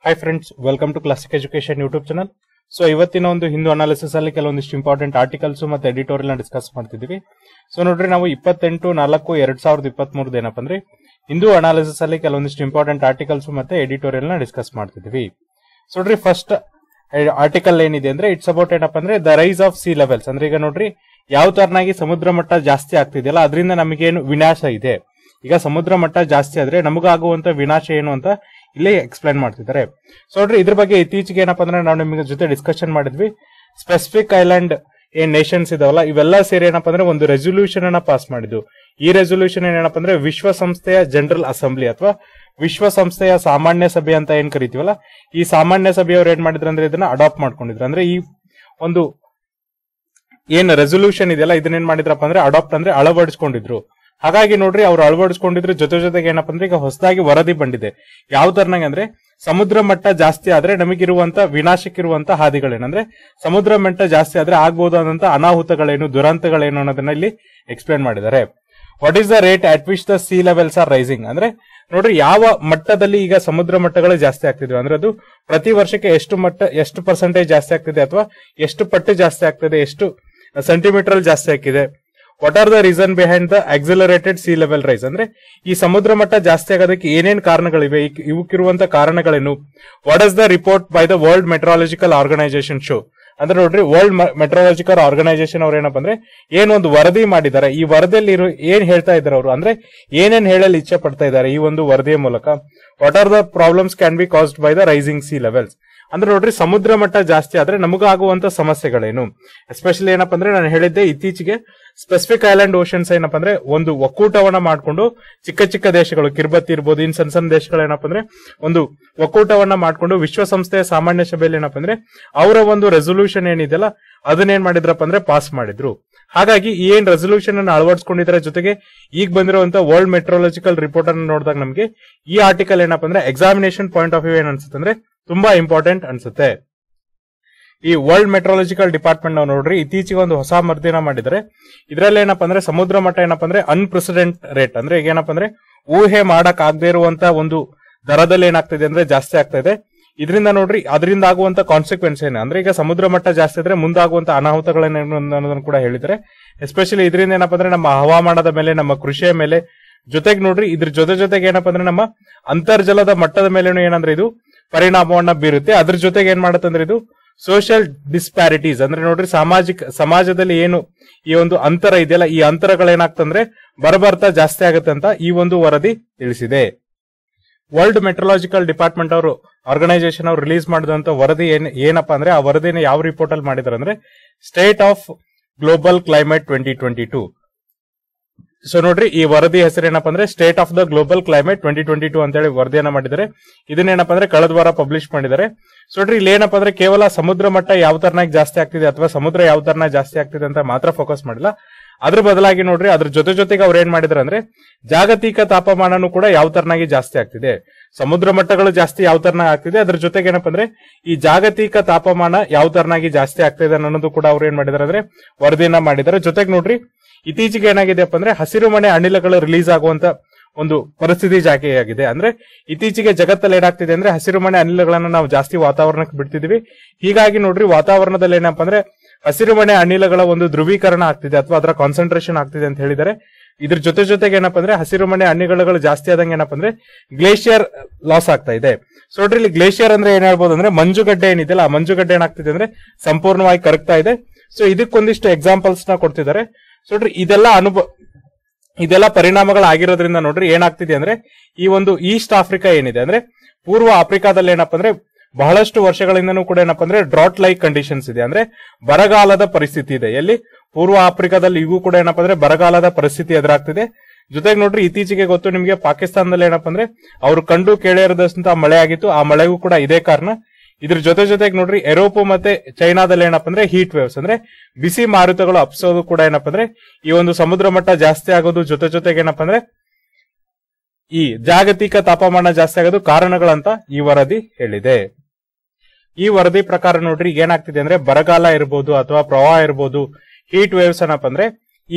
hi friends welcome to classic education YouTube channel so ಇವತ್ತಿನ ಒಂದು Hindu analysis ಅಲ್ಲಿ ಕೆಲವೊಂದಿಷ್ಟು ಇಂಪಾರ್ಟೆಂಟ್ ಆರ್ಟಿಕಲ್ಸ್ ಮತ್ತೆ ಎಡಿಟೋರಿಯಲ್ ಡಿಸ್ಕಸ್ ಮಾಡ್ತಿದೀವಿ ಸೊ ನೋಡ್ರಿ ನಾವು ಇಪ್ಪತ್ತೆಂಟು ನಾಲ್ಕು ಎರಡ್ ಸಾವಿರದ ಇಪ್ಪತ್ತ್ ಮೂರದ ಏನಪ್ಪ ಅಂದ್ರೆ ಹಿಂದೂ ಅನಾಲಿಸಿಸ್ ಅಲ್ಲಿ ಕೆಲವೊಂದಿಷ್ಟು ಇಂಪಾರ್ಟೆಂಟ್ ಆರ್ಟಿಕಲ್ಸ್ ಮತ್ತೆ ಎಡಿಟೋರಿಯಲ್ ನ ಡಿಸ್ಕಸ್ ಮಾಡ್ತಿದೀವಿ ಸೊ ನೋಡ್ರಿ ಫಸ್ಟ್ ಆರ್ಟಿಕಲ್ ಏನಿದೆ ಅಂದ್ರೆ ಇಟ್ಸ್ ಅಬೌಟ್ ಏನಪ್ಪ ಅಂದ್ರೆ the rise of sea levels ಅಂದ್ರೆ ಈಗ ನೋಡ್ರಿ ಯಾವ ತರನಾಗಿ ಸಮುದ್ರ ಮಟ್ಟ ಜಾಸ್ತಿ ಆಗ್ತಿದೆಯಲ್ಲ ಅದರಿಂದ ನಮಗೇನು ವಿನಾಶ ಇದೆ ಈಗ ಸಮುದ್ರ ಮಟ್ಟ ಜಾಸ್ತಿ ಆದ್ರೆ ನಮಗಾಗುವಂತ ವಿನಾಶ ಏನು ಅಂತ ಇಲ್ಲಿ ಎಕ್ಸ್ಪ್ಲೈನ್ ಮಾಡ್ತಿದ್ದಾರೆ ಸೊ ನೋಡ್ರಿ ಇದ್ರ ಬಗ್ಗೆ ಇತ್ತೀಚೆಗೆ ಏನಪ್ಪಾ ಅಂದ್ರೆ ನಾವು ನಿಮಗೆ ಜೊತೆ ಡಿಸ್ಕಷನ್ ಮಾಡಿದ್ವಿ ಸ್ಪೆಸಿಫಿಕ್ ಐಲ್ಯಾಂಡ್ ಏನ್ ನೇಷನ್ಸ್ ಇದಾವಲ್ಲ ಇವೆಲ್ಲ ಸೇರಿ ಏನಪ್ಪಾ ಅಂದ್ರೆ ಒಂದು ರೆಸೊಲ್ಯೂಷನ್ ಅನ್ನ ಪಾಸ್ ಮಾಡಿದ್ದು ಈ ರೆಸೊಲ್ಯೂಷನ್ ಏನಪ್ಪಾ ಅಂದ್ರೆ ವಿಶ್ವಸಂಸ್ಥೆಯ ಜನರಲ್ ಅಸೆಂಬ್ಲಿ ಅಥವಾ ವಿಶ್ವಸಂಸ್ಥೆಯ ಸಾಮಾನ್ಯ ಸಭೆ ಅಂತ ಏನ್ ಕರಿತೀವಲ್ಲ ಈ ಸಾಮಾನ್ಯ ಸಭೆಯವರು ಏನ್ ಮಾಡಿದ್ರು ಅಂದ್ರೆ ಇದನ್ನ ಅಡಾಪ್ಟ್ ಮಾಡ್ಕೊಂಡಿದ್ರು ಅಂದ್ರೆ ಈ ಒಂದು ಏನ್ ರೆಸೊಲ್ಯೂಷನ್ ಇದೆಯಲ್ಲ ಇದನ್ನ ಏನ್ ಮಾಡಿದ್ರಪ್ಪ ಅಂದ್ರೆ ಅಡಾಪ್ಟ್ ಅಂದ್ರೆ ಅಳವಡಿಸ್ಕೊಂಡಿದ್ರು ಹಾಗಾಗಿ ನೋಡ್ರಿ ಅವ್ರು ಅಳವಡಿಸ್ಕೊಂಡಿದ್ರು ಜೊತೆ ಜೊತೆಗೆ ಏನಪ್ಪ ಅಂದ್ರೆ ಈಗ ಹೊಸದಾಗಿ ವರದಿ ಬಂದಿದೆ ಯಾವ ತರನಾಗಿ ಅಂದ್ರೆ ಸಮುದ್ರ ಮಟ್ಟ ಜಾಸ್ತಿ ಆದ್ರೆ ನಮಗಿರುವಂತ ವಿನಾಶಕ್ಕಿರುವಂತ ಹಾದಿಗಳೇನಂದ್ರೆ ಸಮುದ್ರ ಮಟ್ಟ ಜಾಸ್ತಿ ಆದ್ರೆ ಆಗ್ಬಹುದಾದಂತ ಅನಾಹುತಗಳೇನು ದುರಂತಗಳೇನು ಅನ್ನೋದನ್ನ ಇಲ್ಲಿ ಎಕ್ಸ್ಪ್ಲೇನ್ ಮಾಡಿದ್ದಾರೆ what is the rate at which the sea levels are rising ಅಂದ್ರೆ ನೋಡ್ರಿ ಯಾವ ಮಟ್ಟದಲ್ಲಿ ಈಗ ಸಮುದ್ರ ಮಟ್ಟಗಳು ಜಾಸ್ತಿ ಆಗ್ತಿದ್ವಿ ಅಂದ್ರೆ ಅದು ಪ್ರತಿ ವರ್ಷಕ್ಕೆ ಎಷ್ಟು ಮಟ್ಟ ಎಷ್ಟು ಪರ್ಸೆಂಟೇಜ್ ಜಾಸ್ತಿ ಆಗ್ತಿದೆ ಅಥವಾ ಎಷ್ಟು ಪಟ್ಟು ಜಾಸ್ತಿ ಆಗ್ತಿದೆ ಎಷ್ಟು ಸೆಂಟಿಮೀಟರ್ ಜಾಸ್ತಿ ಆಗ್ತಿದೆ what are the reason behind the accelerated sea level rise ಅಂದ್ರೆ ಈ ಸಮುದ್ರ ಮಟ್ಟ ಜಾಸ್ತಿ ಆಗೋದಕ್ಕೆ ಏನೇನ್ ಕಾರಣಗಳಿವೆ ಈ- ಇವಕ್ಕಿರುವಂತ ಕಾರಣಗಳೇನು what is the report by the world meteorological organisation show ಅಂದ್ರೆ ನೋಡ್ರಿ ವರ್ಲ್ಡ್ ಮೆಟ್ರಾಲಜಿಕಲ್ ಆರ್ಗನೈಸೇಷನ್ ಅವ್ರು ಏನಪ್ಪ ಅಂದ್ರೆ ಏನೊಂದು ವರದಿ ಮಾಡಿದ್ದಾರೆ ಈ ವರದಿಯಲ್ಲಿ ಇರೋ ಏನ್ ಹೇಳ್ತಾ ಇದ್ದಾರೆ ಅವರು ಅಂದ್ರೆ ಏನೇನ್ ಹೇಳಲು ಇಚ್ಛೆ ಪಡ್ತಾ ಇದ್ದಾರೆ ಈ ಒಂದು ವರದಿಯ ಮೂಲಕ what are the problems can be caused by the rising sea levels ಅಂದ್ರೆ ನೋಡ್ರಿ ಸಮುದ್ರ ಮಟ್ಟ ಜಾಸ್ತಿ ಆದ್ರೆ ನಮಗಾಗುವಂತ ಸಮಸ್ಯೆಗಳೇನು ಎಸ್ಪೆಷಲಿ ಏನಪ್ಪ ಅಂದ್ರೆ ನಾನು ಹೇಳಿದ್ದೆ ಇತ್ತೀಚೆಗೆ ಸ್ಪೆಸಿಫಿಕ್ ಐಲ್ಯಾಂಡ್ ಓಷನ್ಸ್ ಏನಪ್ಪ ಅಂದ್ರೆ ಒಂದು ಒಕ್ಕೂಟವನ್ನ ಮಾಡ್ಕೊಂಡು ಚಿಕ್ಕ ಚಿಕ್ಕ ದೇಶಗಳು ಕಿರ್ಬತ್ ಇರ್ಬೋದು ಇನ್ ಸಣ್ಣ ಸಣ್ಣ ದೇಶಗಳು ಏನಪ್ಪ ಅಂದ್ರೆ ಒಂದು ಒಕ್ಕೂಟವನ್ನ ಮಾಡ್ಕೊಂಡು ವಿಶ್ವಸಂಸ್ಥೆಯ ಸಾಮಾನ್ಯ ಸಭೆಯಲ್ಲಿ ಏನಪ್ಪ ಅಂದ್ರೆ ಅವರ ಒಂದು ರೆಸೊಲ್ಯೂಷನ್ ಏನಿದೆಯಲ್ಲ ಅದನ್ನೇನ್ ಮಾಡಿದ್ರಪ್ಪ ಅಂದ್ರೆ ಪಾಸ್ ಮಾಡಿದ್ರು ಹಾಗಾಗಿ ಈ ಏನ್ ರೆಸೊಲ್ಯೂಷನ್ ಅನ್ನು ಅಳವಡಿಸಿಕೊಂಡಿದ್ರ ಜೊತೆಗೆ ಈಗ ಬಂದಿರುವಂತ ವರ್ಲ್ಡ್ ಮೆಟ್ರೋಲಜಿಕಲ್ ರಿಪೋರ್ಟ್ ಅನ್ನು ನೋಡಿದಾಗ ನಮಗೆ ಈ ಆರ್ಟಿಕಲ್ ಏನಪ್ಪ ಅಂದ್ರೆ ಎಕ್ಸಾಮಿನೇಷನ್ ಪಾಯಿಂಟ್ ಆಫ್ ವ್ಯೂ ಏನ್ ಅನ್ಸುತ್ತೆ ಅಂದ್ರೆ ತುಂಬಾ ಇಂಪಾರ್ಟೆಂಟ್ ಅನ್ಸುತ್ತೆ ಈ ವರ್ಲ್ಡ್ ಮೆಟ್ರಾಲಜಿಕಲ್ ಡಿಪಾರ್ಟ್ಮೆಂಟ್ ನಾವು ನೋಡ್ರಿ ಇತ್ತೀಚೆಗೆ ಒಂದು ಹೊಸ ವರದಿನ ಮಾಡಿದರೆ ಇದರಲ್ಲಿ ಏನಪ್ಪ ಅಂದ್ರೆ ಸಮುದ್ರ ಮಟ್ಟ ಏನಪ್ಪ ಅಂದ್ರೆ ಅನ್ಪ್ರೆಸಿಡೆಂಟ್ ರೇಟ್ ಅಂದ್ರೆ ಈಗ ಏನಪ್ಪ ಅಂದ್ರೆ ಊಹೆ ಮಾಡಕ್ ಆಗದೆ ಇರುವಂತ ಒಂದು ದರದಲ್ಲಿ ಏನಾಗ್ತಿದೆ ಅಂದ್ರೆ ಜಾಸ್ತಿ ಆಗ್ತಾ ಇದೆ ಇದರಿಂದ ನೋಡ್ರಿ ಅದರಿಂದ ಆಗುವಂತ ಕಾನ್ಸಿಕ್ವೆನ್ಸ್ ಏನು ಅಂದ್ರೆ ಈಗ ಸಮುದ್ರ ಮಟ್ಟ ಜಾಸ್ತಿ ಇದ್ರೆ ಮುಂದಾಗುವಂತ ಅನಾಹುತಗಳೇನು ಅನ್ನೋದನ್ನ ಕೂಡ ಹೇಳಿದ್ದಾರೆ ಎಸ್ಪೆಷಲಿ ಇದರಿಂದ ಏನಪ್ಪ ಅಂದ್ರೆ ನಮ್ಮ ಹವಾಮಾನದ ಮೇಲೆ ನಮ್ಮ ಕೃಷಿಯ ಮೇಲೆ ಜೊತೆಗೆ ನೋಡ್ರಿ ಇದ್ರ ಜೊತೆ ಜೊತೆಗೆ ಏನಪ್ಪ ಅಂದ್ರೆ ನಮ್ಮ ಅಂತರ್ಜಲದ ಮಟ್ಟದ ಮೇಲೇನು ಏನಂದ್ರೆ ಇದು ಪರಿಣಾಮವನ್ನ ಬೀರುತ್ತೆ ಅದ್ರ ಜೊತೆಗೆ ಏನ್ ಮಾಡುತ್ತೆ ಅಂದ್ರೆ ಇದು ಸೋಷಿಯಲ್ ಡಿಸ್ಪ್ಯಾರಿಟೀಸ್ ಅಂದ್ರೆ ನೋಡ್ರಿ ಸಾಮಾಜಿಕ ಸಮಾಜದಲ್ಲಿ ಏನು ಈ ಒಂದು ಅಂತರ ಇದೆಯಲ್ಲ ಈ ಅಂತರಗಳೇನಾಗ್ತಂದ್ರೆ ಬರಬರ್ತಾ ಜಾಸ್ತಿ ಆಗುತ್ತೆ ಅಂತ ಈ ಒಂದು ವರದಿ ತಿಳಿಸಿದೆ ವರ್ಲ್ಡ್ ಮೆಟ್ರೋಲಾಜಿಕಲ್ ಡಿಪಾರ್ಟ್ಮೆಂಟ್ ಅವರು ಆರ್ಗನೈಸೇಷನ್ ಅವರು ರಿಲೀಸ್ ಮಾಡಿದಂತ ವರದಿ ಏನ್ ಏನಪ್ಪಾ ಅಂದ್ರೆ ಆ ವರದಿನ ಯಾವ ರಿಪೋರ್ಟ್ ಅಲ್ಲಿ ಮಾಡಿದಾರೆ ಅಂದ್ರೆ state of global climate twenty twenty two so ನೋಡ್ರಿ ಈ ವರದಿ ಹೆಸರು ಏನಪ್ಪಾ ಅಂದ್ರೆ state of the global climate twenty twenty two ಅಂತೇಳಿ ವರದಿಯನ್ನ ಮಾಡಿದ್ದಾರೆ ಇದನ್ನೇನಪ್ಪ ಅಂದ್ರೆ ಕಳೆದ ವಾರ ಪಬ್ಲಿಷ್ ಮಾಡಿದ್ದಾರೆ ಸೊ ನೋಡ್ರಿ ಇಲ್ಲಿ ಏನಪ್ಪಾ ಅಂದ್ರೆ ಕೇವಲ ಸಮುದ್ರ ಮಟ್ಟ ಯಾವ ತರನಾಗಿ ಜಾಸ್ತಿ ಆಗ್ತಿದೆ ಅಥವಾ ಸಮುದ್ರ ಯಾವ ತರನಾಗಿ ಜಾಸ್ತಿ ಆಗ್ತಿದೆ ಅಂತ ಮಾತ್ರ ಫೋಕಸ್ ಮಾಡಿಲ್ಲ ಅದ್ರ ಬದಲಾಗಿ ನೋಡ್ರಿ ಅದ್ರ ಜೊತೆ ಜೊತೆಗೆ ಅವ್ರು ಏನ್ ಮಾಡಿದಾರೆ ಅಂದ್ರೆ ಜಾಗತಿಕ ತಾಪಮಾನನು ಕೂಡ ಯಾವ ತರನಾಗಿ ಜಾಸ್ತಿ ಆಗ್ತಿದೆ ಸಮುದ್ರ ಮಟ್ಟಗಳು ಜಾಸ್ತಿ ಯಾವ ತರನಾಗಿ ಆಗ್ತಿದೆ ಅದ್ರ ಜೊತೆಗೆ ಏನಪ್ಪಾ ಅಂದ್ರೆ ಈ ಜಾಗತಿಕ ತಾಪಮಾನ ಯಾವ ತರನಾಗಿ ಜಾಸ್ತಿ ಆಗ್ತಿದೆ ಅನ್ನೋದು ಕೂಡ ಅವ್ರು ಏನ್ ಮಾಡಿದಾರೆ ಅಂದ್ರೆ ವರದಿಯನ್ನ ಮಾಡಿದ್ದಾರೆ ಜೊತೆಗೆ ನೋಡ್ರಿ ಇತ್ತೀಚೆಗೆ ಏನಾಗಿದೆಪ್ಪ ಅಂದ್ರೆ ಹಸಿರು ಮನೆ ಅನಿಲಗಳು ರಿಲೀಸ್ ಆಗುವಂತ ಒಂದು ಪರಿಸ್ಥಿತಿ ಜಾಗೆಯಾಗಿದೆ ಅಂದ್ರೆ ಇತ್ತೀಚೆಗೆ ಜಗತ್ತಲ್ಲಿ ಏನಾಗ್ತಿದೆ ಅಂದ್ರೆ ಹಸಿರು ಮನೆ ಅನಿಲಗಳನ್ನ ನಾವು ಜಾಸ್ತಿ ವಾತಾವರಣಕ್ಕೆ ಬಿಡ್ತಿದೀವಿ ಹೀಗಾಗಿ ನೋಡ್ರಿ ವಾತಾವರಣದಲ್ಲಿ ಏನಪ್ಪಾ ಅಂದ್ರೆ ಹಸಿರು ಮನೆ ಅನಿಲಗಳ ಒಂದು ಧ್ರುವೀಕರಣ ಆಗ್ತಿದೆ ಅಥವಾ ಅದರ ಕಾನ್ಸಂಟ್ರೇಷನ್ ಆಗ್ತಿದೆ ಅಂತ ಹೇಳಿದ್ದಾರೆ ಇದ್ರ ಜೊತೆ ಜೊತೆಗೆ ಏನಪ್ಪಾ ಅಂದ್ರೆ ಹಸಿರು ಮನೆ ಅನಿಲಗಳು ಜಾಸ್ತಿ ಆದಂಗೆ ಏನಪ್ಪಾ ಅಂದ್ರೆ ಗ್ಲೇಷಿಯರ್ ಲಾಸ್ ಆಗ್ತಾ ಇದೆ ಸೊ ನೋಡ್ರಿ ಇಲ್ಲಿ ಗ್ಲೇಷಿಯರ್ ಅಂದ್ರೆ ಏನ್ ಹೇಳ್ಬೋದು ಅಂದ್ರೆ ಮಂಜುಗಡ್ಡೆ ಏನಿದೆಯಲ್ಲ ಆ ಮಂಜುಗಡ್ಡೆ ಏನಾಗ್ತಿದೆ ಅಂದ್ರೆ ಸಂಪೂರ್ಣವಾಗಿ ಕರಗ್ತಾ ಇದೆ ಸೊ ಇದಕ್ಕೊಂದಿಷ್ಟು ಎಕ್ಸಾಂಪಲ್ಸ್ ನ ಕೊಡ್ತಿದ್ದಾರೆ ಸೊ ನೋಡ್ರಿ ಇದೆಲ್ಲ ಅನುಭವ ಇದೆಲ್ಲ ಪರಿಣಾಮಗಳಾಗಿರೋದ್ರಿಂದ ನೋಡ್ರಿ ಏನಾಗ್ತಿದೆ ಅಂದ್ರೆ ಈ ಒಂದು ಈಸ್ಟ್ ಆಫ್ರಿಕಾ ಏನಿದೆ ಅಂದ್ರೆ ಪೂರ್ವ ಆಫ್ರಿಕಾದಲ್ಲಿ ಏನಪ್ಪಾ ಅಂದ್ರೆ ಬಹಳಷ್ಟು ವರ್ಷಗಳಿಂದನೂ ಕೂಡ ಏನಪ್ಪಾ ಅಂದ್ರೆ ಡ್ರಾಟ್ ಲೈಕ್ ಕಂಡೀಷನ್ಸ್ ಇದೆ ಅಂದ್ರೆ ಬರಗಾಲದ ಪರಿಸ್ಥಿತಿ ಇದೆ ಎಲ್ಲಿ ಪೂರ್ವ ಆಫ್ರಿಕಾದಲ್ಲಿ ಈಗೂ ಕೂಡ ಏನಪ್ಪಾ ಅಂದ್ರೆ ಬರಗಾಲದ ಪರಿಸ್ಥಿತಿ ಎದುರಾಗ್ತಿದೆ ಜೊತೆಗೆ ನೋಡ್ರಿ ಇತ್ತೀಚೆಗೆ ಗೊತ್ತು ನಿಮಗೆ ಪಾಕಿಸ್ತಾನದಲ್ಲಿ ಏನಪ್ಪಾ ಅಂದ್ರೆ ಅವರು ಕಂಡು ಕೇಳಿರದಂತ ಮಳೆ ಆಗಿತ್ತು ಆ ಮಳೆಗೂ ಕೂಡ ಇದೇ ಕಾರಣ ಇದ್ರ ಜೊತೆ ಜೊತೆಗೆ ನೋಡ್ರಿ ಯುರೋಪ್ ಮತ್ತೆ ಚೈನಾದಲ್ಲಿ ಏನಪ್ಪಾ ಅಂದ್ರೆ ಹೀಟ್ ವೇವ್ಸ್ ಅಂದ್ರೆ ಬಿಸಿ ಮಾರುತಗಳು ಅಪ್ಸೋದು ಕೂಡ ಏನಪ್ಪಾ ಅಂದ್ರೆ ಈ ಒಂದು ಸಮುದ್ರ ಮಟ್ಟ ಜಾಸ್ತಿ ಆಗೋದು ಜೊತೆ ಜೊತೆಗೆ ಏನಪ್ಪಾ ಅಂದ್ರೆ ಈ ಜಾಗತಿಕ ತಾಪಮಾನ ಜಾಸ್ತಿ ಆಗೋದು ಕಾರಣಗಳಂತ ಈ ವರದಿ ಹೇಳಿದೆ ಈ ವರದಿ ಪ್ರಕಾರ ನೋಡ್ರಿ ಈಗ ಏನಾಗ್ತಿದೆ ಅಂದ್ರೆ ಬರಗಾಲ ಇರ್ಬೋದು ಅಥವಾ ಪ್ರವಾಹ ಇರ್ಬೋದು ಹೀಟ್ ವೇವ್ಸ್ ಏನಪ್ಪ ಅಂದ್ರೆ ಈ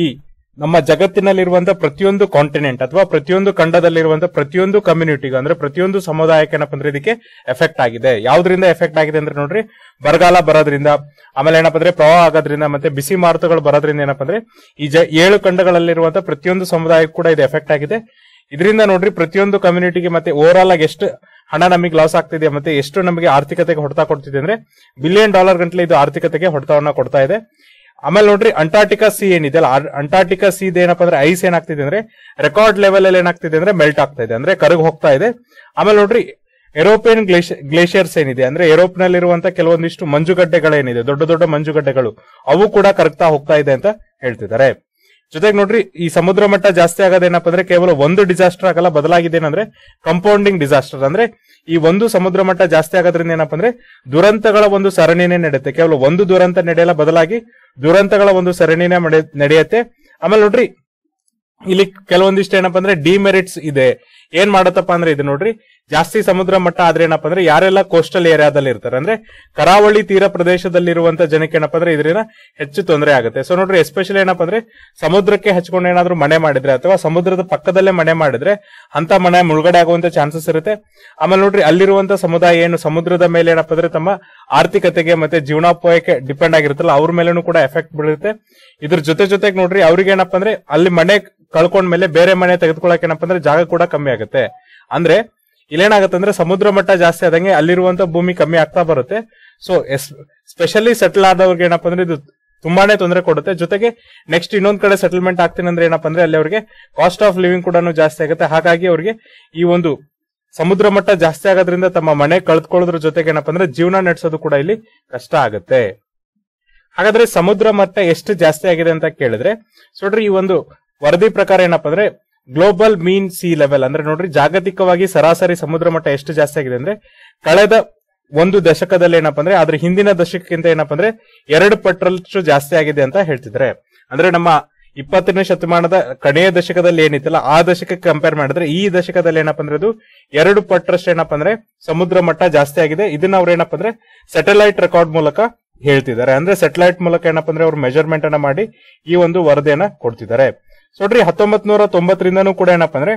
ನಮ್ಮ ಜಗತ್ತಿನಲ್ಲಿರುವಂತಹ ಪ್ರತಿಯೊಂದು ಕಾಂಟಿನೆಂಟ್ ಅಥವಾ ಪ್ರತಿಯೊಂದು ಖಂಡದಲ್ಲಿರುವಂತಹ ಪ್ರತಿಯೊಂದು ಕಮ್ಯುನಿಟಿಗೂ ಅಂದ್ರೆ ಪ್ರತಿಯೊಂದು ಸಮುದಾಯಕ್ಕೆ ಏನಪ್ಪ ಅಂದ್ರೆ ಇದಕ್ಕೆ ಎಫೆಕ್ಟ್ ಆಗಿದೆ ಯಾವ್ದ್ರಿಂದ ಎಫೆಕ್ಟ್ ಆಗಿದೆ ಅಂದ್ರೆ ನೋಡ್ರಿ ಬರಗಾಲ ಬರೋದ್ರಿಂದ ಆಮೇಲೆ ಏನಪ್ಪ ಅಂದ್ರೆ ಪ್ರವಾಹ ಆಗೋದ್ರಿಂದ ಮತ್ತೆ ಬಿಸಿ ಮಾರುತಗಳು ಬರೋದ್ರಿಂದ ಏನಪ್ಪ ಅಂದ್ರೆ ಈ ಜ ಏಳು ಖಂಡಗಳಲ್ಲಿರುವಂತಹ ಪ್ರತಿಯೊಂದು ಸಮುದಾಯಕ್ಕೂ ಕೂಡ ಇದು ಎಫೆಕ್ಟ್ ಆಗಿದೆ ಇದರಿಂದ ನೋಡ್ರಿ ಪ್ರತಿಯೊಂದು ಕಮ್ಯುನಿಟಿಗೆ ಮತ್ತೆ ಓವರ್ ಆಲ್ ಆಗಿ ಎಷ್ಟು ಹಣ ನಮಗೆ ಲಾಸ್ ಆಗ್ತಿದೆ ಮತ್ತೆ ಎಷ್ಟು ನಮಗೆ ಆರ್ಥಿಕತೆಗೆ ಹೊಡೆತ ಕೊಡ್ತಿದೆ ಅಂದ್ರೆ ಬಿಲಿಯನ್ ಡಾಲರ್ ಗಂಟ್ಲೆ ಇದು ಆರ್ಥಿಕತೆಗೆ ಹೊಡೆತವನ್ನ ಕೊಡ್ತಾ ಇದೆ ಆಮೇಲೆ ನೋಡ್ರಿ ಅಂಟಾರ್ಟಿಕಾ ಸಿ ಏನಿದೆ ಅಲ್ಲ ಆ- ಅಂಟಾರ್ಟಿಕಾ ಸಿ ಏನಪ್ಪಾ ಅಂದ್ರೆ ಐಸ್ ಏನಾಗ್ತಿದೆ ಅಂದ್ರೆ ರೆಕಾರ್ಡ್ ಲೆವೆಲ್ ಅಲ್ಲಿ ಏನಾಗ್ತಿದೆ ಅಂದ್ರೆ ಮೆಲ್ಟ್ ಆಗ್ತಾ ಇದೆ ಅಂದ್ರೆ ಕರಗ್ ಹೋಗ್ತಾ ಇದೆ ಆಮೇಲೆ ನೋಡ್ರಿ ಯುರೋಪಿಯನ್ ಗ್ಲೇಷಿಯರ್ಸ್ ಏನಿದೆ ಅಂದ್ರೆ ಯುರೋಪ್ ನಲ್ಲಿರುವಂತ ಕೆಲವೊಂದಿಷ್ಟು ಮಂಜುಗಡ್ಡೆಗಳೇನಿದೆ ದೊಡ್ಡ ದೊಡ್ಡ ಮಂಜುಗಡ್ಡೆಗಳು ಅವು ಕೂಡ ಕರಗ್ತಾ ಹೋಗ್ತಾ ಇದೆ ಅಂತ ಹೇಳ್ತಿದ್ದಾರೆ ಜೊತೆಗೆ ನೋಡ್ರಿ ಈ ಸಮುದ್ರ ಮಟ್ಟ ಜಾಸ್ತಿ ಆಗೋದೇನಪ್ಪ ಅಂದ್ರೆ ಕೇವಲ ಒಂದು ಡಿಸಾಸ್ಟರ್ ಆಗಲ್ಲ ಬದಲಾಗಿದ್ದೇನಂದ್ರೆ ಕಂಪೌಂಡಿಂಗ್ ಡಿಸಾಸ್ಟರ್ ಅಂದ್ರೆ ಈ ಒಂದು ಸಮುದ್ರ ಮಟ್ಟ ಜಾಸ್ತಿ ಆಗೋದ್ರಿಂದ ಏನಪ್ಪ ಅಂದ್ರೆ ದುರಂತಗಳ ಒಂದು ಸರಣಿನೇ ನಡೆಯುತ್ತೆ ಕೇವಲ ಒಂದು ದುರಂತ ನಡೆಯಲ್ಲ ಬದಲಾಗಿ ದುರಂತಗಳ ಒಂದು ಸರಣಿನೇ ಮಡೆ- ನಡೆಯುತ್ತೆ ಆಮೇಲೆ ನೋಡ್ರಿ ಇಲ್ಲಿ ಕೆಲವೊಂದಿಷ್ಟು ಏನಪ್ಪ ಅಂದ್ರೆ ಡಿಮೆರಿಟ್ಸ್ ಇದೆ ಏನ್ ಮಾಡತ್ತಪ್ಪ ಅಂದ್ರೆ ಇದು ನೋಡ್ರಿ ಜಾಸ್ತಿ ಸಮುದ್ರ ಮಟ್ಟ ಆದ್ರೆ ಏನಪ್ಪ ಅಂದ್ರೆ ಯಾರೆಲ್ಲ ಕೋಸ್ಟಲ್ ಏರಿಯಾದಲ್ಲಿ ಇರ್ತಾರೆ ಅಂದ್ರೆ ಕರಾವಳಿ ತೀರ ಪ್ರದೇಶದಲ್ಲಿರುವಂತ ಜನಕ್ಕೆ ಏನಪ್ಪ ಅಂದ್ರೆ ಇದರಿಂದ ಹೆಚ್ಚು ತೊಂದರೆ ಆಗುತ್ತೆ ಸೊ ನೋಡ್ರಿ ಎಸ್ಪೆಷಲಿ ಏನಪ್ಪ ಅಂದ್ರೆ ಸಮುದ್ರಕ್ಕೆ ಹಚ್ಕೊಂಡು ಏನಾದ್ರೂ ಮನೆ ಮಾಡಿದ್ರೆ ಅಥವಾ ಸಮುದ್ರದ ಪಕ್ಕದಲ್ಲೇ ಮನೆ ಮಾಡಿದ್ರೆ ಅಂತ ಮನೆ ಮುಳುಗಡೆ ಆಗುವಂತ ಚಾನ್ಸಸ್ ಇರುತ್ತೆ ಆಮೇಲೆ ನೋಡ್ರಿ ಅಲ್ಲಿರುವಂತ ಸಮುದಾಯ ಏನು ಸಮುದ್ರದ ಮೇಲೆ ಏನಪ್ಪ ಅಂದ್ರೆ ತಮ್ಮ ಆರ್ಥಿಕತೆಗೆ ಮತ್ತೆ ಜೀವನೋಪಾಯಕ್ಕೆ ಡಿಪೆಂಡ್ ಆಗಿರುತ್ತಲ್ಲ ಅವ್ರ ಮೇಲೂ ಕೂಡ ಎಫೆಕ್ಟ್ ಬೀಳುತ್ತೆ ಇದ್ರ ಜೊತೆ ಜೊತೆಗೆ ನೋಡ್ರಿ ಅವ್ರಿಗೆ ಏನಪ್ಪ ಅಂದ್ರೆ ಅಲ್ಲಿ ಮನೆ ಕಳ್ಕೊಂಡ್ಮೇಲೆ ಬೇರೆ ಮನೆ ತೆಗೆದುಕೊಳ್ಳಕ್ಕೆ ಏನಪ್ಪ ಅಂದ್ರೆ ಜಾಗ ಕೂಡ ಕಮ್ಮಿ ಆಗುತ್ತೆ ಅಂದ್ರೆ ಇಲ್ಲೇನಾಗುತ್ತೆ ಅಂದ್ರೆ ಸಮುದ್ರ ಮಟ್ಟ ಜಾಸ್ತಿ ಆದಂಗೆ ಅಲ್ಲಿರುವಂತ ಭೂಮಿ ಕಮ್ಮಿ ಆಗ್ತಾ ಬರುತ್ತೆ ಸೊ ಸ್ಪೆಷಲಿ ಸೆಟಲ್ ಆದವ್ರಿಗೆ ಏನಪ್ಪ ಅಂದ್ರೆ ಇದು ತುಂಬಾನೇ ತೊಂದರೆ ಕೊಡುತ್ತೆ ಜೊತೆಗೆ ನೆಕ್ಸ್ಟ್ ಇನ್ನೊಂದ್ ಕಡೆ ಸೆಟಲ್ಮೆಂಟ್ ಆಗ್ತೀನಿ ಅಂದ್ರೆ ಏನಪ್ಪ ಅಂದ್ರೆ ಅಲ್ಲಿ ಅವರಿಗೆ ಕಾಸ್ಟ್ ಆಫ್ ಲಿವಿಂಗ್ ಕೂಡ ಜಾಸ್ತಿ ಆಗುತ್ತೆ ಹಾಗಾಗಿ ಅವರಿಗೆ ಈ ಒಂದು ಸಮುದ್ರ ಮಟ್ಟ ಜಾಸ್ತಿ ಆಗೋದ್ರಿಂದ ತಮ್ಮ ಮನೆ ಕಳೆದುಕೊಳ್ಳೋದ್ರ ಜೊತೆಗೆ ಏನಪ್ಪ ಅಂದ್ರೆ ಜೀವನ ನಡೆಸೋದು ಕೂಡ ಇಲ್ಲಿ ಕಷ್ಟ ಆಗುತ್ತೆ ಹಾಗಾದ್ರೆ ಸಮುದ್ರ ಮಟ್ಟ ಎಷ್ಟು ಜಾಸ್ತಿ ಆಗಿದೆ ಅಂತ ಕೇಳಿದ್ರೆ ಸೊ ನೋಡ್ರಿ ಈ ಒಂದು ವರದಿ ಪ್ರಕಾರ ಏನಪ್ಪ ಅಂದ್ರೆ ಗ್ಲೋಬಲ್ ಮೀನ್ ಸಿ ಲೆವೆಲ್ ಅಂದ್ರೆ ನೋಡ್ರಿ ಜಾಗತಿಕವಾಗಿ ಸರಾಸರಿ ಸಮುದ್ರ ಮಟ್ಟ ಎಷ್ಟು ಜಾಸ್ತಿ ಆಗಿದೆ ಅಂದ್ರೆ ಕಳೆದ ಒಂದು ದಶಕದಲ್ಲಿ ಏನಪ್ಪ ಅಂದ್ರೆ ಅದ್ರ ಹಿಂದಿನ ದಶಕಕ್ಕಿಂತ ಏನಪ್ಪ ಅಂದ್ರೆ ಎರಡು ಪಟ್ಟರಷ್ಟು ಜಾಸ್ತಿ ಆಗಿದೆ ಅಂತ ಹೇಳ್ತಿದ್ದಾರೆ ಅಂದ್ರೆ ನಮ್ಮ ಇಪ್ಪತ್ತನೇ ಶತಮಾನದ ಕಡೆಯ ದಶಕದಲ್ಲಿ ಏನಿತ್ತಲ್ಲ ಆ ದಶಕಕ್ಕೆ ಕಂಪೇರ್ ಮಾಡಿದ್ರೆ ಈ ದಶಕದಲ್ಲಿ ಏನಪ್ಪ ಅಂದ್ರೆ ಅದು ಎರಡು ಪಟ್ಟರಷ್ಟು ಏನಪ್ಪ ಅಂದ್ರೆ ಸಮುದ್ರ ಮಟ್ಟ ಜಾಸ್ತಿ ಆಗಿದೆ ಇದನ್ನ ಅವ್ರು ಏನಪ್ಪ ಅಂದ್ರೆ ಸ್ಯಾಟಲೈಟ್ ರೆಕಾರ್ಡ್ ಮೂಲಕ ಹೇಳ್ತಿದ್ದಾರೆ ಅಂದ್ರೆ ಸ್ಯಾಟಲೈಟ್ ಮೂಲಕ ಏನಪ್ಪ ಅಂದ್ರೆ ಅವ್ರು ಮೆಜರ್ಮೆಂಟ್ ಅನ್ನ ಮಾಡಿ ಈ ಒಂದು ವರದಿಯನ್ನ ಕೊಡ್ತಿದ್ದಾರೆ ಸೊ ನೋಡ್ರಿ ಹತ್ತೊಂಬತ್ ನೂರ ತೊಂಬತ್ತರಿಂದನೂ ಕೂಡ ಏನಪ್ಪ ಅಂದ್ರೆ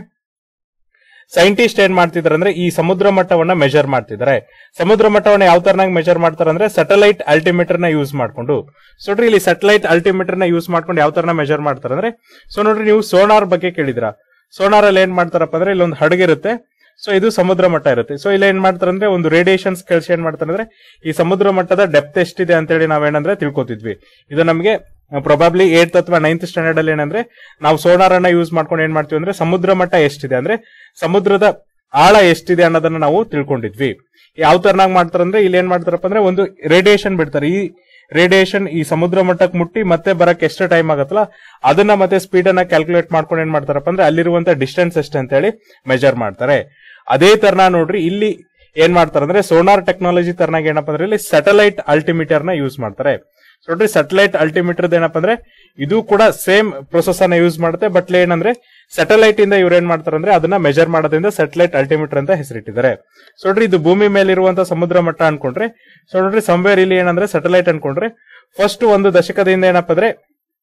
ಸೈಂಟಿಸ್ಟ್ ಏನ್ ಮಾಡ್ತಿದಾರೆ ಅಂದ್ರೆ ಈ ಸಮುದ್ರ ಮಟ್ಟವನ್ನ ಮೆಜರ್ ಮಾಡ್ತಿದ್ದಾರೆ ಸಮುದ್ರ ಮಟ್ಟವನ್ನ ಯಾವ ತರನಾಗಿ ಮೆಜರ್ ಮಾಡ್ತಾರೆ ಅಂದ್ರೆ ಸ್ಯಾಟಲೈಟ್ ಅಲ್ಟಿಮೀಟರ್ ನ ಯೂಸ್ ಮಾಡ್ಕೊಂಡು ಸೊ ನೋಡ್ರಿ ಇಲ್ಲಿ ಸ್ಯಾಟಲೈಟ್ ಅಲ್ಟಿಮೀಟರ್ ನ ಯೂಸ್ ಮಾಡ್ಕೊಂಡು ಯಾವ ತರನ ಮೆಜರ್ ಮಾಡ್ತಾರೆ ಅಂದ್ರೆ ಸೊ ನೋಡ್ರಿ ನೀವು ಸೋನಾರ್ ಬಗ್ಗೆ ಕೇಳಿದ್ರ ಸೋನಾರ್ ಅಲ್ಲಿ ಏನ್ ಮಾಡ್ತಾರಪ್ಪ ಅಂದ್ರೆ ಇಲ್ಲೊಂದು ಹಡಗಿರುತ್ತೆ ಸೊ ಇದು ಸಮುದ್ರ ಮಟ್ಟ ಇರುತ್ತೆ ಸೊ ಇಲ್ಲಿ ಏನ್ ಮಾಡ್ತಾರೆ ಅಂದ್ರೆ ಒಂದು ರೇಡಿಯೇಷನ್ಸ್ ಕೆಲ್ಸ ಏನ್ ಮಾಡ್ತಾರೆ ಅಂದ್ರೆ ಈ ಸಮುದ್ರ ಮಟ್ಟದ ಡೆಪ್ತ್ ಎಷ್ಟಿದೆ ಅಂತೇಳಿ ನಾವೇನಂದ್ರೆ ತಿಳ್ಕೊತಿದ್ವಿ ಇದು ನಮಗೆ ಪ್ರೊಬಾಬ್ಲಿ ಏಟ್ ಅಥವಾ ನೈನ್ತ್ ಸ್ಟ್ಯಾಂಡರ್ಡ್ ಅಲ್ಲಿ ಏನಂದ್ರೆ ನಾವು ಸೋನಾರ್ ಅನ್ನ ಯೂಸ್ ಮಾಡ್ಕೊಂಡು ಏನ್ ಮಾಡ್ತೀವಿ ಅಂದ್ರೆ ಸಮುದ್ರ ಮಟ್ಟ ಎಷ್ಟಿದೆ ಅಂದ್ರೆ ಸಮುದ್ರದ ಆಳ ಎಷ್ಟಿದೆ ಅನ್ನೋದನ್ನ ನಾವು ತಿಳ್ಕೊಂಡಿದ್ವಿ ಯಾವ ತರನಾಗಿ ಮಾಡ್ತಾರೆ ಅಂದ್ರೆ ಇಲ್ಲಿ ಏನ್ ಮಾಡ್ತಾರಪ್ಪ ಅಂದ್ರೆ ಒಂದು ರೇಡಿಯೇಷನ್ ಬಿಡ್ತಾರೆ ಈ ರೇಡಿಯೇಷನ್ ಈ ಸಮುದ್ರ ಮಟ್ಟಕ್ಕೆ ಮುಟ್ಟಿ ಮತ್ತೆ ಬರಕ್ ಎಷ್ಟು ಟೈಮ್ ಆಗುತ್ತಲ್ಲ ಅದನ್ನ ಮತ್ತೆ ಸ್ಪೀಡ್ ಅನ್ನ ಕ್ಯಾಲ್ಕುಲೇಟ್ ಮಾಡ್ಕೊಂಡು ಏನ್ ಮಾಡ್ತಾರಪ್ಪ ಅಂದ್ರೆ ಅಲ್ಲಿರುವಂತ ಡಿಸ್ಟೆನ್ಸ್ ಎಷ್ಟು ಅಂತ ಹೇಳಿ ಮೆಜರ್ ಮಾಡ್ತಾರೆ ಅದೇ ತರನ ನೋಡ್ರಿ ಇಲ್ಲಿ ಏನ್ ಮಾಡ್ತಾರೆ ಅಂದ್ರೆ ಸೋನಾರ್ ಟೆಕ್ನಾಲಜಿ ತರನಾಗಿ ಏನಪ್ಪ ಅಂದ್ರೆ ಇಲ್ಲಿ ಸ್ಯಾಟಲೈಟ್ ಅಲ್ಟಿಮೀಟರ್ ನ ಯೂಸ್ ಮಾಡ್ತಾರೆ ಸೊ ನೋಡ್ರಿ ಸ್ಯಾಟಲೈಟ್ ಅಲ್ಟಿಮೀಟರ್ ಏನಪ್ಪ ಅಂದ್ರೆ ಇದು ಕೂಡ ಸೇಮ್ ಪ್ರೊಸೆಸ್ ಅನ್ನ ಯೂಸ್ ಮಾಡುತ್ತೆ ಬಟ್ ಏನಂದ್ರೆ ಸ್ಯಾಟಲೈಟ್ ಇಂದ ಇವ್ರು ಏನ್ ಮಾಡ್ತಾರೆ ಅಂದ್ರೆ ಅದನ್ನ ಮೆಜರ್ ಮಾಡೋದ್ರಿಂದ ಸ್ಯಾಟಲೈಟ್ ಅಲ್ಟಿಮೀಟರ್ ಅಂತ ಹೆಸರಿಟ್ಟಿದ್ದಾರೆ ಸೊ ನೋಡ್ರಿ ಇದು ಭೂಮಿ ಮೇಲಿರುವಂತ ಸಮುದ್ರ ಮಟ್ಟ ಅನ್ಕೊಂಡ್ರೆ ಸೊ ನೋಡ್ರಿ ಸಂವೇರ್ ಇಲ್ಲಿ ಏನಂದ್ರೆ ಸ್ಯಾಟಲೈಟ್ ಅನ್ಕೊಂಡ್ರೆ ಫಸ್ಟ್ ಒಂದು ದಶಕದಿಂದ ಏನಪ್ಪ ಅಂದ್ರೆ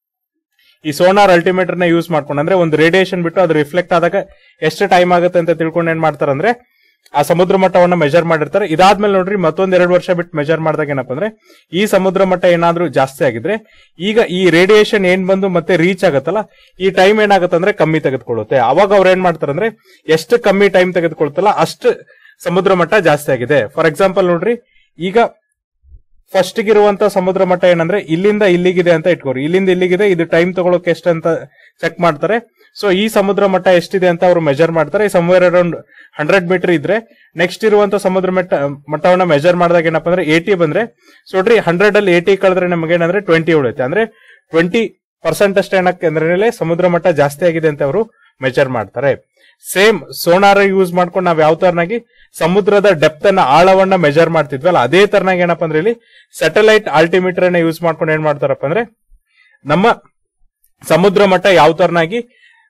ಈ ಸೋನಾರ್ ಅಲ್ಟಿಮೀಟರ್ ನ ಯೂಸ್ ಮಾಡ್ಕೊಂಡು ಅಂದ್ರೆ ಒಂದು ರೇಡಿಯೇಷನ್ ಬಿಟ್ಟು ಅದು ರಿಫ್ಲೆಕ್ಟ್ ಆದಾಗ ಎಷ್ಟು ಟೈಮ್ ಆಗುತ್ತೆ ಅಂತ ತಿಳ್ಕೊಂಡು ಏನ್ ಮಾಡ್ತಾರೆ ಅಂದ್ರೆ ಆ ಸಮುದ್ರ ಮಟ್ಟವನ್ನ ಮೆಜರ್ ಮಾಡಿರ್ತಾರೆ ಇದಾದ್ಮೇಲೆ ನೋಡ್ರಿ ಮತ್ತೊಂದ್ ಎರಡು ವರ್ಷ ಬಿಟ್ಟು ಮೆಜರ್ ಮಾಡಿದಾಗ ಏನಪ್ಪ ಅಂದ್ರೆ ಈ ಸಮುದ್ರ ಮಟ್ಟ ಏನಾದ್ರೂ ಜಾಸ್ತಿ ಆಗಿದ್ರೆ ಈಗ ಈ ರೇಡಿಯೇಷನ್ ಏನ್ ಬಂದು ಮತ್ತೆ ರೀಚ್ ಆಗತ್ತಲ್ಲ ಈ ಟೈಮ್ ಏನಾಗುತ್ತೆ ಅಂದ್ರೆ ಕಮ್ಮಿ ತೆಗೆದುಕೊಳ್ಳುತ್ತೆ ಅವಾಗ ಅವ್ರು ಏನ್ ಮಾಡ್ತಾರೆ ಅಂದ್ರೆ ಎಷ್ಟು ಕಮ್ಮಿ ಟೈಮ್ ತೆಗೆದುಕೊಳ್ತಲ್ಲ ಅಷ್ಟು ಸಮುದ್ರ ಮಟ್ಟ ಜಾಸ್ತಿ ಆಗಿದೆ ಫಾರ್ ಎಕ್ಸಾಂಪಲ್ ನೋಡ್ರಿ ಈಗ ಫಸ್ಟ್ ಇರುವಂತ ಸಮುದ್ರ ಮಟ್ಟ ಏನಂದ್ರೆ ಇಲ್ಲಿಂದ ಇಲ್ಲಿಗಿದೆ ಅಂತ ಇಟ್ಕೋರಿ ಇಲ್ಲಿಂದ ಇಲ್ಲಿಗಿದೆ ಇದು ಟೈಮ್ ತಗೊಳಕ್ಕೆ ಎಷ್ಟು ಅಂತ ಚೆಕ್ ಮಾಡ್ತಾರೆ ಸೊ ಈ ಸಮುದ್ರ ಮಟ್ಟ ಎಷ್ಟಿದೆ ಅಂತ ಅವರು ಮೆಜರ್ ಮಾಡ್ತಾರೆ ಸಮ್ವೇರ್ ಅರೌಂಡ್ ಹಂಡ್ರೆಡ್ ಮೀಟರ್ ಇದ್ರೆ ನೆಕ್ಸ್ಟ್ ಇರುವಂತ ಸಮುದ್ರ ಮಟ್ಟ ಮಟ್ಟವನ್ನ ಮೆಜರ್ ಮಾಡಿದಾಗ ಏನಪ್ಪ ಅಂದ್ರೆ ಏಟಿ ಬಂದ್ರೆ ಸೊ ನೋಡ್ರಿ ಹಂಡ್ರೆಡ್ ಅಲ್ಲಿ ಏಟಿ ಕಳೆದ್ರೆ ನಮಗೆ ಏನಂದ್ರೆ ಟ್ವೆಂಟಿ ಉಳಿಯುತ್ತೆ ಅಂದ್ರೆ ಟ್ವೆಂಟಿ ಪರ್ಸೆಂಟ್ ಅಷ್ಟೇ ಏನಕ್ಕೆ ಅಂದ್ರೆ ಸಮುದ್ರ ಮಟ್ಟ ಜಾಸ್ತಿ ಆಗಿದೆ ಅಂತ ಅವರು ಮೆಜರ್ ಮಾಡ್ತಾರೆ ಸೇಮ್ ಸೋನಾರ ಯೂಸ್ ಮಾಡ್ಕೊಂಡು ನಾವ್ ಯಾವ ತರನಾಗಿ ಸಮುದ್ರದ ಡೆಪ್ತ್ ಅನ್ನ ಆಳವನ್ನ ಮೆಜರ್ ಮಾಡ್ತಿದ್ವಲ್ಲ ಅದೇ ತರನಾಗಿ ಏನಪ್ಪ ಅಂದ್ರೆ ಇಲ್ಲಿ ಸ್ಯಾಟಲೈಟ್ ಆಲ್ಟಿಮೀಟರ್ ಅನ್ನ ಯೂಸ್ ಮಾಡ್ಕೊಂಡು ಏನ್ ಮಾಡ್ತಾರಪ್ಪ ಅಂದ್ರೆ ನಮ್ಮ ಸಮುದ್ರ ಮಟ್ಟ ಯಾವ ತರನಾಗಿ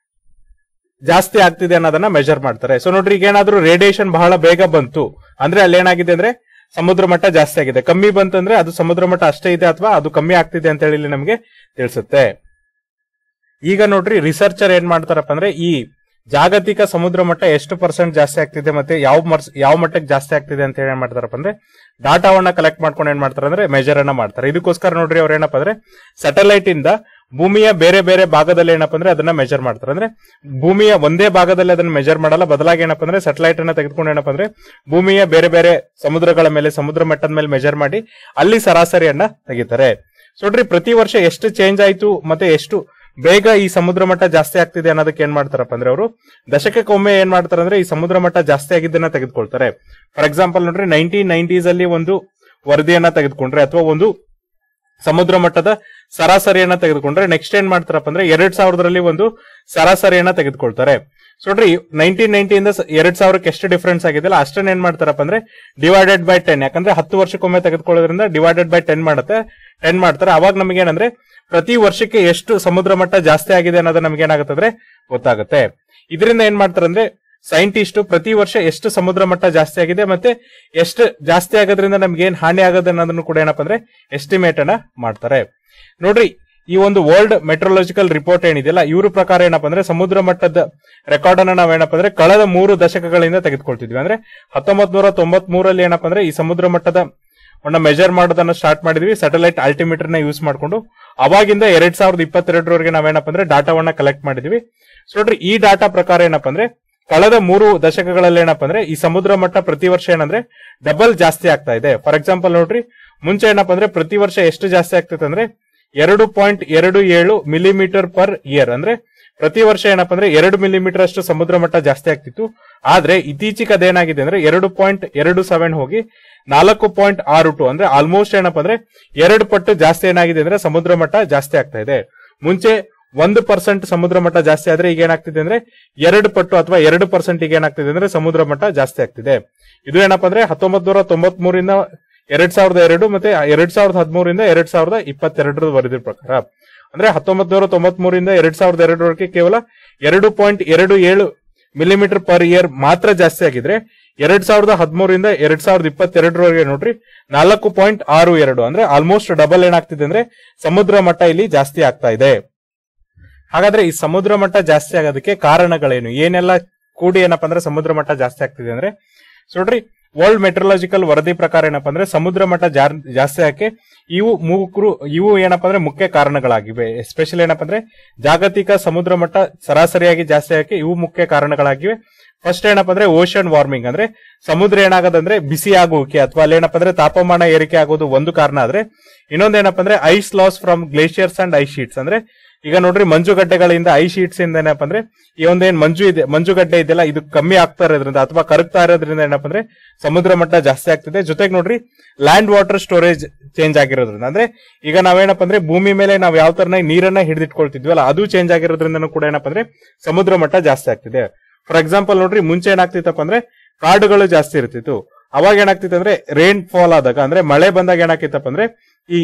ಜಾಸ್ತಿ ಆಗ್ತಿದೆ ಅನ್ನೋದನ್ನ ಮೆಜರ್ ಮಾಡ್ತಾರೆ ಸೊ ನೋಡ್ರಿ ಈಗ ಏನಾದ್ರೂ ರೇಡಿಯೇಷನ್ ಬಹಳ ಬೇಗ ಬಂತು ಅಂದ್ರೆ ಅಲ್ಲಿ ಏನಾಗಿದೆ ಅಂದ್ರೆ ಸಮುದ್ರ ಮಟ್ಟ ಜಾಸ್ತಿ ಆಗಿದೆ ಕಮ್ಮಿ ಬಂತಂದ್ರೆ ಅದು ಸಮುದ್ರ ಮಟ್ಟ ಅಷ್ಟೇ ಇದೆ ಅಥವಾ ಅದು ಕಮ್ಮಿ ಆಗ್ತಿದೆ ಅಂತ ಹೇಳಿ ಇಲ್ಲಿ ನಮಗೆ ತಿಳಿಸುತ್ತೆ ಈಗ ನೋಡ್ರಿ ರಿಸರ್ಚರ್ ಏನ್ ಮಾಡ್ತಾರಪ್ಪ ಅಂದ್ರೆ ಈ ಜಾಗತಿಕ ಸಮುದ್ರ ಮಟ್ಟ ಎಷ್ಟು ಪರ್ಸೆಂಟ್ ಜಾಸ್ತಿ ಆಗ್ತಿದೆ ಮತ್ತೆ ಯಾವ ಮರ್ಸ್- ಯಾವ ಮಟ್ಟಕ್ಕೆ ಜಾಸ್ತಿ ಆಗ್ತಿದೆ ಅಂತ ಹೇಳಿ ಏನ್ ಮಾಡ್ತಾರಪ್ಪ ಅಂದ್ರೆ ಡಾಟಾವನ್ನ ಕಲೆಕ್ಟ್ ಮಾಡ್ಕೊಂಡು ಏನ್ ಮಾಡ್ತಾರೆ ಅಂದ್ರೆ ಮೆಜರ್ ಅನ್ನ ಮಾಡ್ತಾರೆ ಇದಕ್ಕೋಸ್ಕರ ನೋಡ್ರಿ ಅವ್ರು ಏನಪ್ಪ ಅಂದ್ರೆ ಸ್ಯಾಟಲೈಟ್ ಇಂದ ಭೂಮಿಯ ಬೇರೆ ಬೇರೆ ಭಾಗದಲ್ಲಿ ಏನಪ್ಪ ಅಂದ್ರೆ ಅದನ್ನ ಮೆಜರ್ ಮಾಡ್ತಾರೆ ಅಂದ್ರೆ ಭೂಮಿಯ ಒಂದೇ ಭಾಗದಲ್ಲಿ ಅದನ್ನ ಮೆಜರ್ ಮಾಡಲ್ಲ ಬದಲಾಗಿ ಏನಪ್ಪ ಅಂದ್ರೆ ಸ್ಯಾಟಲೈಟ್ ಅನ್ನ ತೆಗೆದುಕೊಂಡು ಏನಪ್ಪ ಅಂದ್ರೆ ಭೂಮಿಯ ಬೇರೆ ಬೇರೆ ಸಮುದ್ರಗಳ ಮೇಲೆ ಸಮುದ್ರ ಮಟ್ಟದ ಮೇಲೆ ಮೆಜರ್ ಮಾಡಿ ಅಲ್ಲಿ ಸರಾಸರಿಯನ್ನ ತೆಗಿತಾರೆ ಸೊ ನೋಡ್ರಿ ಪ್ರತಿ ವರ್ಷ ಎಷ್ಟು ಚೇಂಜ್ ಆಯ್ತು ಮತ್ತೆ ಎಷ್ಟು ಬೇಗ ಈ ಸಮುದ್ರ ಮಟ್ಟ ಜಾಸ್ತಿ ಆಗ್ತಿದೆ ಅನ್ನೋದಕ್ಕೆ ಏನ್ ಮಾಡ್ತಾರಪ್ಪ ಅಂದ್ರೆ ಅವರು ದಶಕಕ್ಕೊಮ್ಮೆ ಏನ್ ಮಾಡ್ತಾರೆ ಅಂದ್ರೆ ಈ ಸಮುದ್ರ ಮಟ್ಟ ಜಾಸ್ತಿ ಆಗಿದ್ದನ್ನ ತೆಗೆದುಕೊಳ್ತಾರೆ ಫಾರ್ ಎಕ್ಸಾಂಪಲ್ ನೋಡ್ರಿ ನೈನ್ಟೀನ್ ನೈನ್ಟೀಸ್ ಅಲ್ಲಿ ಒಂದು ವರದಿಯನ್ನ ತೆಗೆದುಕೊಂಡ್ರೆ ಅಥವಾ ಒಂದು ಸಮುದ್ರ ಮಟ್ಟದ ಸರಾಸರಿಯನ್ನ ತೆಗೆದುಕೊಂಡ್ರೆ ನೆಕ್ಸ್ಟ್ ಏನ್ ಮಾಡ್ತಾರಪ್ಪ ಅಂದ್ರೆ ಎರಡ್ ಸಾವಿರದಲ್ಲಿ ಒಂದು ಸರಾಸರಿಯನ್ನ ತೆಗೆದುಕೊಳ್ತಾರೆ ಸೊ ನೋಡ್ರಿ ನೈನ್ಟೀನ್ ನೈನ್ಟಿಯಿಂದ ಎರಡ್ ಸಾವಿರಕ್ಕೆ ಎಷ್ಟು ಡಿಫ್ರೆನ್ಸ್ ಆಗಿದೆಯಲ್ಲ ಅಷ್ಟನ್ನ ಏನ್ ಮಾಡ್ತಾರಪ್ಪ ಅಂದ್ರೆ ಡಿವೈಡೆಡ್ ಬೈ ಟೆನ್ ಯಾಕಂದ್ರೆ ಹತ್ತು ವರ್ಷಕ್ಕೊಮ್ಮೆ ತೆಗೆದುಕೊಳ್ಳೋದ್ರಿಂದ ಡಿವೈಡೆಡ್ ಬೈ ಟೆನ್ ಮಾಡುತ್ತೆ ಟೆನ್ ಮಾಡ್ತಾರೆ ಅವಾಗ ನಮಗೆ ಏನಂದ್ರೆ ಪ್ರತಿ ವರ್ಷಕ್ಕೆ ಎಷ್ಟು ಸಮುದ್ರ ಮಟ್ಟ ಜಾಸ್ತಿ ಆಗಿದೆ ಅನ್ನೋದು ನಮ್ಗೆ ಏನಾಗುತ್ತೆ ಅಂದ್ರೆ ಗೊತ್ತಾಗುತ್ತೆ ಇದರಿಂದ ಏನ್ ಮಾಡ್ತಾರೆ ಅಂದ್ರೆ ಸೈಂಟಿಸ್ಟ್ ಪ್ರತಿ ವರ್ಷ ಎಷ್ಟು ಸಮುದ್ರ ಮಟ್ಟ ಜಾಸ್ತಿ ಆಗಿದೆ ಮತ್ತೆ ಎಷ್ಟು ಜಾಸ್ತಿ ಆಗೋದ್ರಿಂದ ನಮ್ಗೆ ಏನ್ ಹಾನಿ ಆಗೋದು ಅನ್ನೋದನ್ನು ಕೂಡ ಏನಪ್ಪ ಅಂದ್ರೆ ಎಸ್ಟಿಮೇಟ್ ಅನ್ನ ಮಾಡ್ತಾರೆ ನೋಡ್ರಿ ಈ ಒಂದು ವರ್ಲ್ಡ್ ಮೆಟ್ರೋಲಾಜಿಕಲ್ ರಿಪೋರ್ಟ್ ಏನಿದೆಯಲ್ಲ ಇವ್ರ ಪ್ರಕಾರ ಏನಪ್ಪ ಅಂದ್ರೆ ಸಮುದ್ರ ಮಟ್ಟದ ರೆಕಾರ್ಡ್ ಅನ್ನ ನಾವೇನಪ್ಪ ಅಂದ್ರೆ ಕಳೆದ ಮೂರು ದಶಕಗಳಿಂದ ತೆಗೆದುಕೊಳ್ತಿದ್ವಿ ಅಂದ್ರೆ ಹತ್ತೊಂಬತ್ ನೂರ ತೊಂಬತ್ ಮೂರಲ್ಲಿ ಏನಪ್ಪ ಅಂದ್ರೆ ಈ ಸಮುದ್ರ ಮಟ್ಟದ ಮೆಜರ್ ಮಾಡೋದನ್ನ ಸ್ಟಾರ್ಟ್ ಮಾಡಿದ್ವಿ ಸ್ಯಾಟಲೈಟ್ ಅಲ್ಟಿಮೀಟರ್ ನ ಯೂಸ್ ಮಾಡ್ಕೊಂಡು ಅವಾಗಿಂದ ಎರಡ್ ಸಾವಿರದ ಇಪ್ಪತ್ತೆರಡರವರೆಗೆ ನಾವೇನಪ್ಪ ಅಂದ್ರೆ ಡಾಟಾವನ್ನ ಕಲೆಕ್ಟ್ ಮಾಡಿದ್ವಿ ಸೊ ನೋಡ್ರಿ ಈ ಡಾಟಾ ಪ್ರಕಾರ ಏನಪ್ಪ ಅಂದ್ರೆ ಕಳೆದ ಮೂರು ದಶಕಗಳಲ್ಲಿ ಏನಪ್ಪ ಅಂದ್ರೆ ಈ ಸಮುದ್ರ ಮಟ್ಟ ಪ್ರತಿ ವರ್ಷ ಏನಂದ್ರೆ ಡಬಲ್ ಜಾಸ್ತಿ ಆಗ್ತಾ ಇದೆ ಫಾರ್ ಎಕ್ಸಾಂಪಲ್ ನೋಡ್ರಿ ಮುಂಚೆ ಏನಪ್ಪ ಅಂದ್ರೆ ಪ್ರತಿ ವರ್ಷ ಎಷ್ಟು ಜಾಸ್ತಿ ಆಗ್ತೈತೆ ಅಂದ್ರೆ ಎರಡು ಪಾಯಿಂಟ್ ಎರಡು ಏಳು ಮಿಲಿಮೀಟರ್ ಪರ್ ಇಯರ್ ಅಂದ್ರೆ ಪ್ರತಿ ವರ್ಷ ಏನಪ್ಪ ಅಂದ್ರೆ ಎರಡು ಮಿಲಿಮೀಟರ್ ಅಷ್ಟು ಸಮುದ್ರ ಮಟ್ಟ ಜಾಸ್ತಿ ಆಗ್ತಿತ್ತು ಆದ್ರೆ ಇತ್ತೀಚೆಗೆ ಅದೇನಾಗಿದೆ ಅಂದ್ರೆ ಎರಡು ಪಾಯಿಂಟ್ ಎರಡು ಸೆವೆನ್ ಹೋಗಿ ನಾಲ್ಕು ಪಾಯಿಂಟ್ ಆರು ಟು ಅಂದ್ರೆ ಆಲ್ಮೋಸ್ಟ್ ಏನಪ್ಪ ಅಂದ್ರೆ ಎರಡು ಪಟ್ಟು ಜಾಸ್ತಿ ಏನಾಗಿದೆ ಅಂದ್ರೆ ಸಮುದ್ರ ಮಟ್ಟ ಜಾಸ್ತಿ ಆಗ್ತಾ ಇದೆ ಮುಂಚೆ ಒಂದು ಪರ್ಸೆಂಟ್ ಸಮುದ್ರ ಮಟ್ಟ ಜಾಸ್ತಿ ಆದ್ರೆ ಈಗ ಏನಾಗ್ತಿದೆ ಅಂದ್ರೆ ಎರಡು ಪಟ್ಟು ಅಥವಾ ಎರಡು ಪರ್ಸೆಂಟ್ ಈಗ ಏನಾಗ್ತಿದೆ ಅಂದ್ರೆ ಸಮುದ್ರ ಮಟ್ಟ ಜಾಸ್ತಿ ಆಗ್ತಿದೆ ಇದು ಏನಪ್ಪಾ ಅಂದ್ರೆ ಹತ್ತೊಂಬತ್ ನೂರ ತೊಂಬತ್ ಮೂರಿಂದ ಎರಡ್ ಸಾವಿರದ ಎರಡು ಮತ್ತೆ ಎರಡ್ ಸಾವಿರದ ಹದಿಮೂರಿಂದ ಎರಡ್ ಸಾವಿರದ ಇಪ್ಪತ್ತೆರಡರ ವರದಿ ಪ್ರಕಾರ ಅಂದ್ರೆ ಹತ್ತೊಂಬತ್ ನೂರ ತೊಂಬತ್ ಮೂರಿಂದ ಎರಡ್ ಸಾವಿರದ ಎರಡರವರೆಗೆ ಕೇವಲ ಎರಡು ಪಾಯಿಂಟ್ ಎರಡು ಏಳು ಮಿಲಿಮೀಟರ್ ಪರ್ ಇಯರ್ ಮಾತ್ರ ಜಾಸ್ತಿ ಆಗಿದ್ರೆ ಎರಡ್ ಸಾವಿರದ ಹದಿಮೂರಿಂದ ಎರಡ್ ಸಾವಿರದ ಇಪ್ಪತ್ತೆರಡರವರೆಗೆ ನೋಡ್ರಿ ನಾಲ್ಕು ಪಾಯಿಂಟ್ ಆರು ಎರಡು ಅಂದ್ರೆ ಆಲ್ಮೋಸ್ಟ್ ಡಬಲ್ ಏನಾಗ್ತಿದೆ ಅಂದ್ರೆ ಸಮುದ್ರ ಮಟ್ಟ ಇಲ್ಲಿ ಜಾಸ್ತಿ ಆಗ್ತಾ ಇದೆ ಹಾಗಾದ್ರೆ ಈ ಸಮುದ್ರ ಮಟ್ಟ ಜಾಸ್ತಿ ಆಗೋದಕ್ಕೆ ಕಾರಣಗಳೇನು ಏನೆಲ್ಲ ಕೂಡಿ ಏನಪ್ಪಾ ಅಂದ್ರೆ ಸಮುದ್ರ ಮಟ್ಟ ಜಾಸ್ತಿ ಆಗ್ತಿದೆ ಅಂದ್ರೆ ಸೊ ನೋಡ್ರಿ ವರ್ಲ್ಡ್ ಮೆಟ್ರೋಲಾಜಿಕಲ್ ವರದಿ ಪ್ರಕಾರ ಏನಪ್ಪಾ ಅಂದ್ರೆ ಸಮುದ್ರ ಮಟ್ಟ ಜಾರ್- ಜಾಸ್ತಿ ಆಕೆ ಇವು ಮೂಕರು ಇವು ಏನಪ್ಪಾ ಅಂದ್ರೆ ಮುಖ್ಯ ಕಾರಣಗಳಾಗಿವೆ ಎಸ್ಪೆಷಲಿ ಏನಪ್ಪಾ ಅಂದ್ರೆ ಜಾಗತಿಕ ಸಮುದ್ರ ಮಟ್ಟ ಸರಾಸರಿಯಾಗಿ ಜಾಸ್ತಿ ಆಕೆ ಇವು ಮುಖ್ಯ ಕಾರಣಗಳಾಗಿವೆ ಫಸ್ಟ್ ಏನಪ್ಪಾ ಅಂದ್ರೆ ಓಷನ್ ವಾರ್ಮಿಂಗ್ ಅಂದ್ರೆ ಸಮುದ್ರ ಏನಾಗೋದಂದ್ರೆ ಬಿಸಿ ಆಗುವಿಕೆ ಅಥವಾ ಅಲ್ಲಿ ಏನಪ್ಪಾ ಅಂದ್ರೆ ತಾಪಮಾನ ಏರಿಕೆ ಆಗೋದು ಒಂದು ಕಾರಣ ಆದ್ರೆ ಇನ್ನೊಂದೇನಪ್ಪ ಅಂದ್ರೆ ice loss from glaciers and ice sheets ಅಂದ್ರೆ ಈಗ ನೋಡ್ರಿ ಮಂಜುಗಡ್ಡೆಗಳಿಂದ ಐ ಶೀಟ್ಸ್ ಇಂದ ಏನಪ್ಪ ಅಂದ್ರೆ ಈ ಒಂದೇನ್ ಮಂಜು ಇದೆ ಮಂಜುಗಡ್ಡೆ ಇದೆಯಲ್ಲ ಇದು ಕಮ್ಮಿ ಆಗ್ತಾ ಇರೋದ್ರಿಂದ ಅಥವಾ ಕರಗ್ತಾ ಇರೋದ್ರಿಂದ ಏನಪ್ಪ ಅಂದ್ರೆ ಸಮುದ್ರ ಮಟ್ಟ ಜಾಸ್ತಿ ಆಗ್ತಿದೆ ಜೊತೆಗೆ ನೋಡ್ರಿ ಲ್ಯಾಂಡ್ ವಾಟರ್ ಸ್ಟೋರೇಜ್ ಚೇಂಜ್ ಆಗಿರೋದ್ರಿಂದ ಅಂದ್ರೆ ಈಗ ನಾವೇನಪ್ಪ ಅಂದ್ರೆ ಭೂಮಿ ಮೇಲೆ ನಾವು ಯಾವ ತರ ನೀರನ್ನ ಹಿಡಿದಿಟ್ಕೊಳ್ತಿದ್ವಲ್ಲ ಅದು ಚೇಂಜ್ ಆಗಿರೋದ್ರಿಂದ ಕೂಡ ಏನಪ್ಪ ಅಂದ್ರೆ ಸಮುದ್ರ ಮಟ್ಟ ಜಾಸ್ತಿ ಆಗ್ತಿದೆ ಫಾರ್ ಎಕ್ಸಾಂಪಲ್ ನೋಡ್ರಿ ಮುಂಚೆ ಏನಾಗ್ತಿತ್ತಪ್ಪ ಅಂದ್ರೆ ಕಾಡುಗಳು ಜಾಸ್ತಿ ಇರ್ತಿತ್ತು ಅವಾಗ ಏನಾಗ್ತಿತ್ತು ಅಂದ್ರೆ ರೈನ್ ಫಾಲ್ ಆದಾಗ ಅಂದ್ರೆ ಮಳೆ ಬಂದಾಗ ಏನಾಗ್ತಿತ್ತಪ್ಪ ಅಂದ್ರೆ ಈ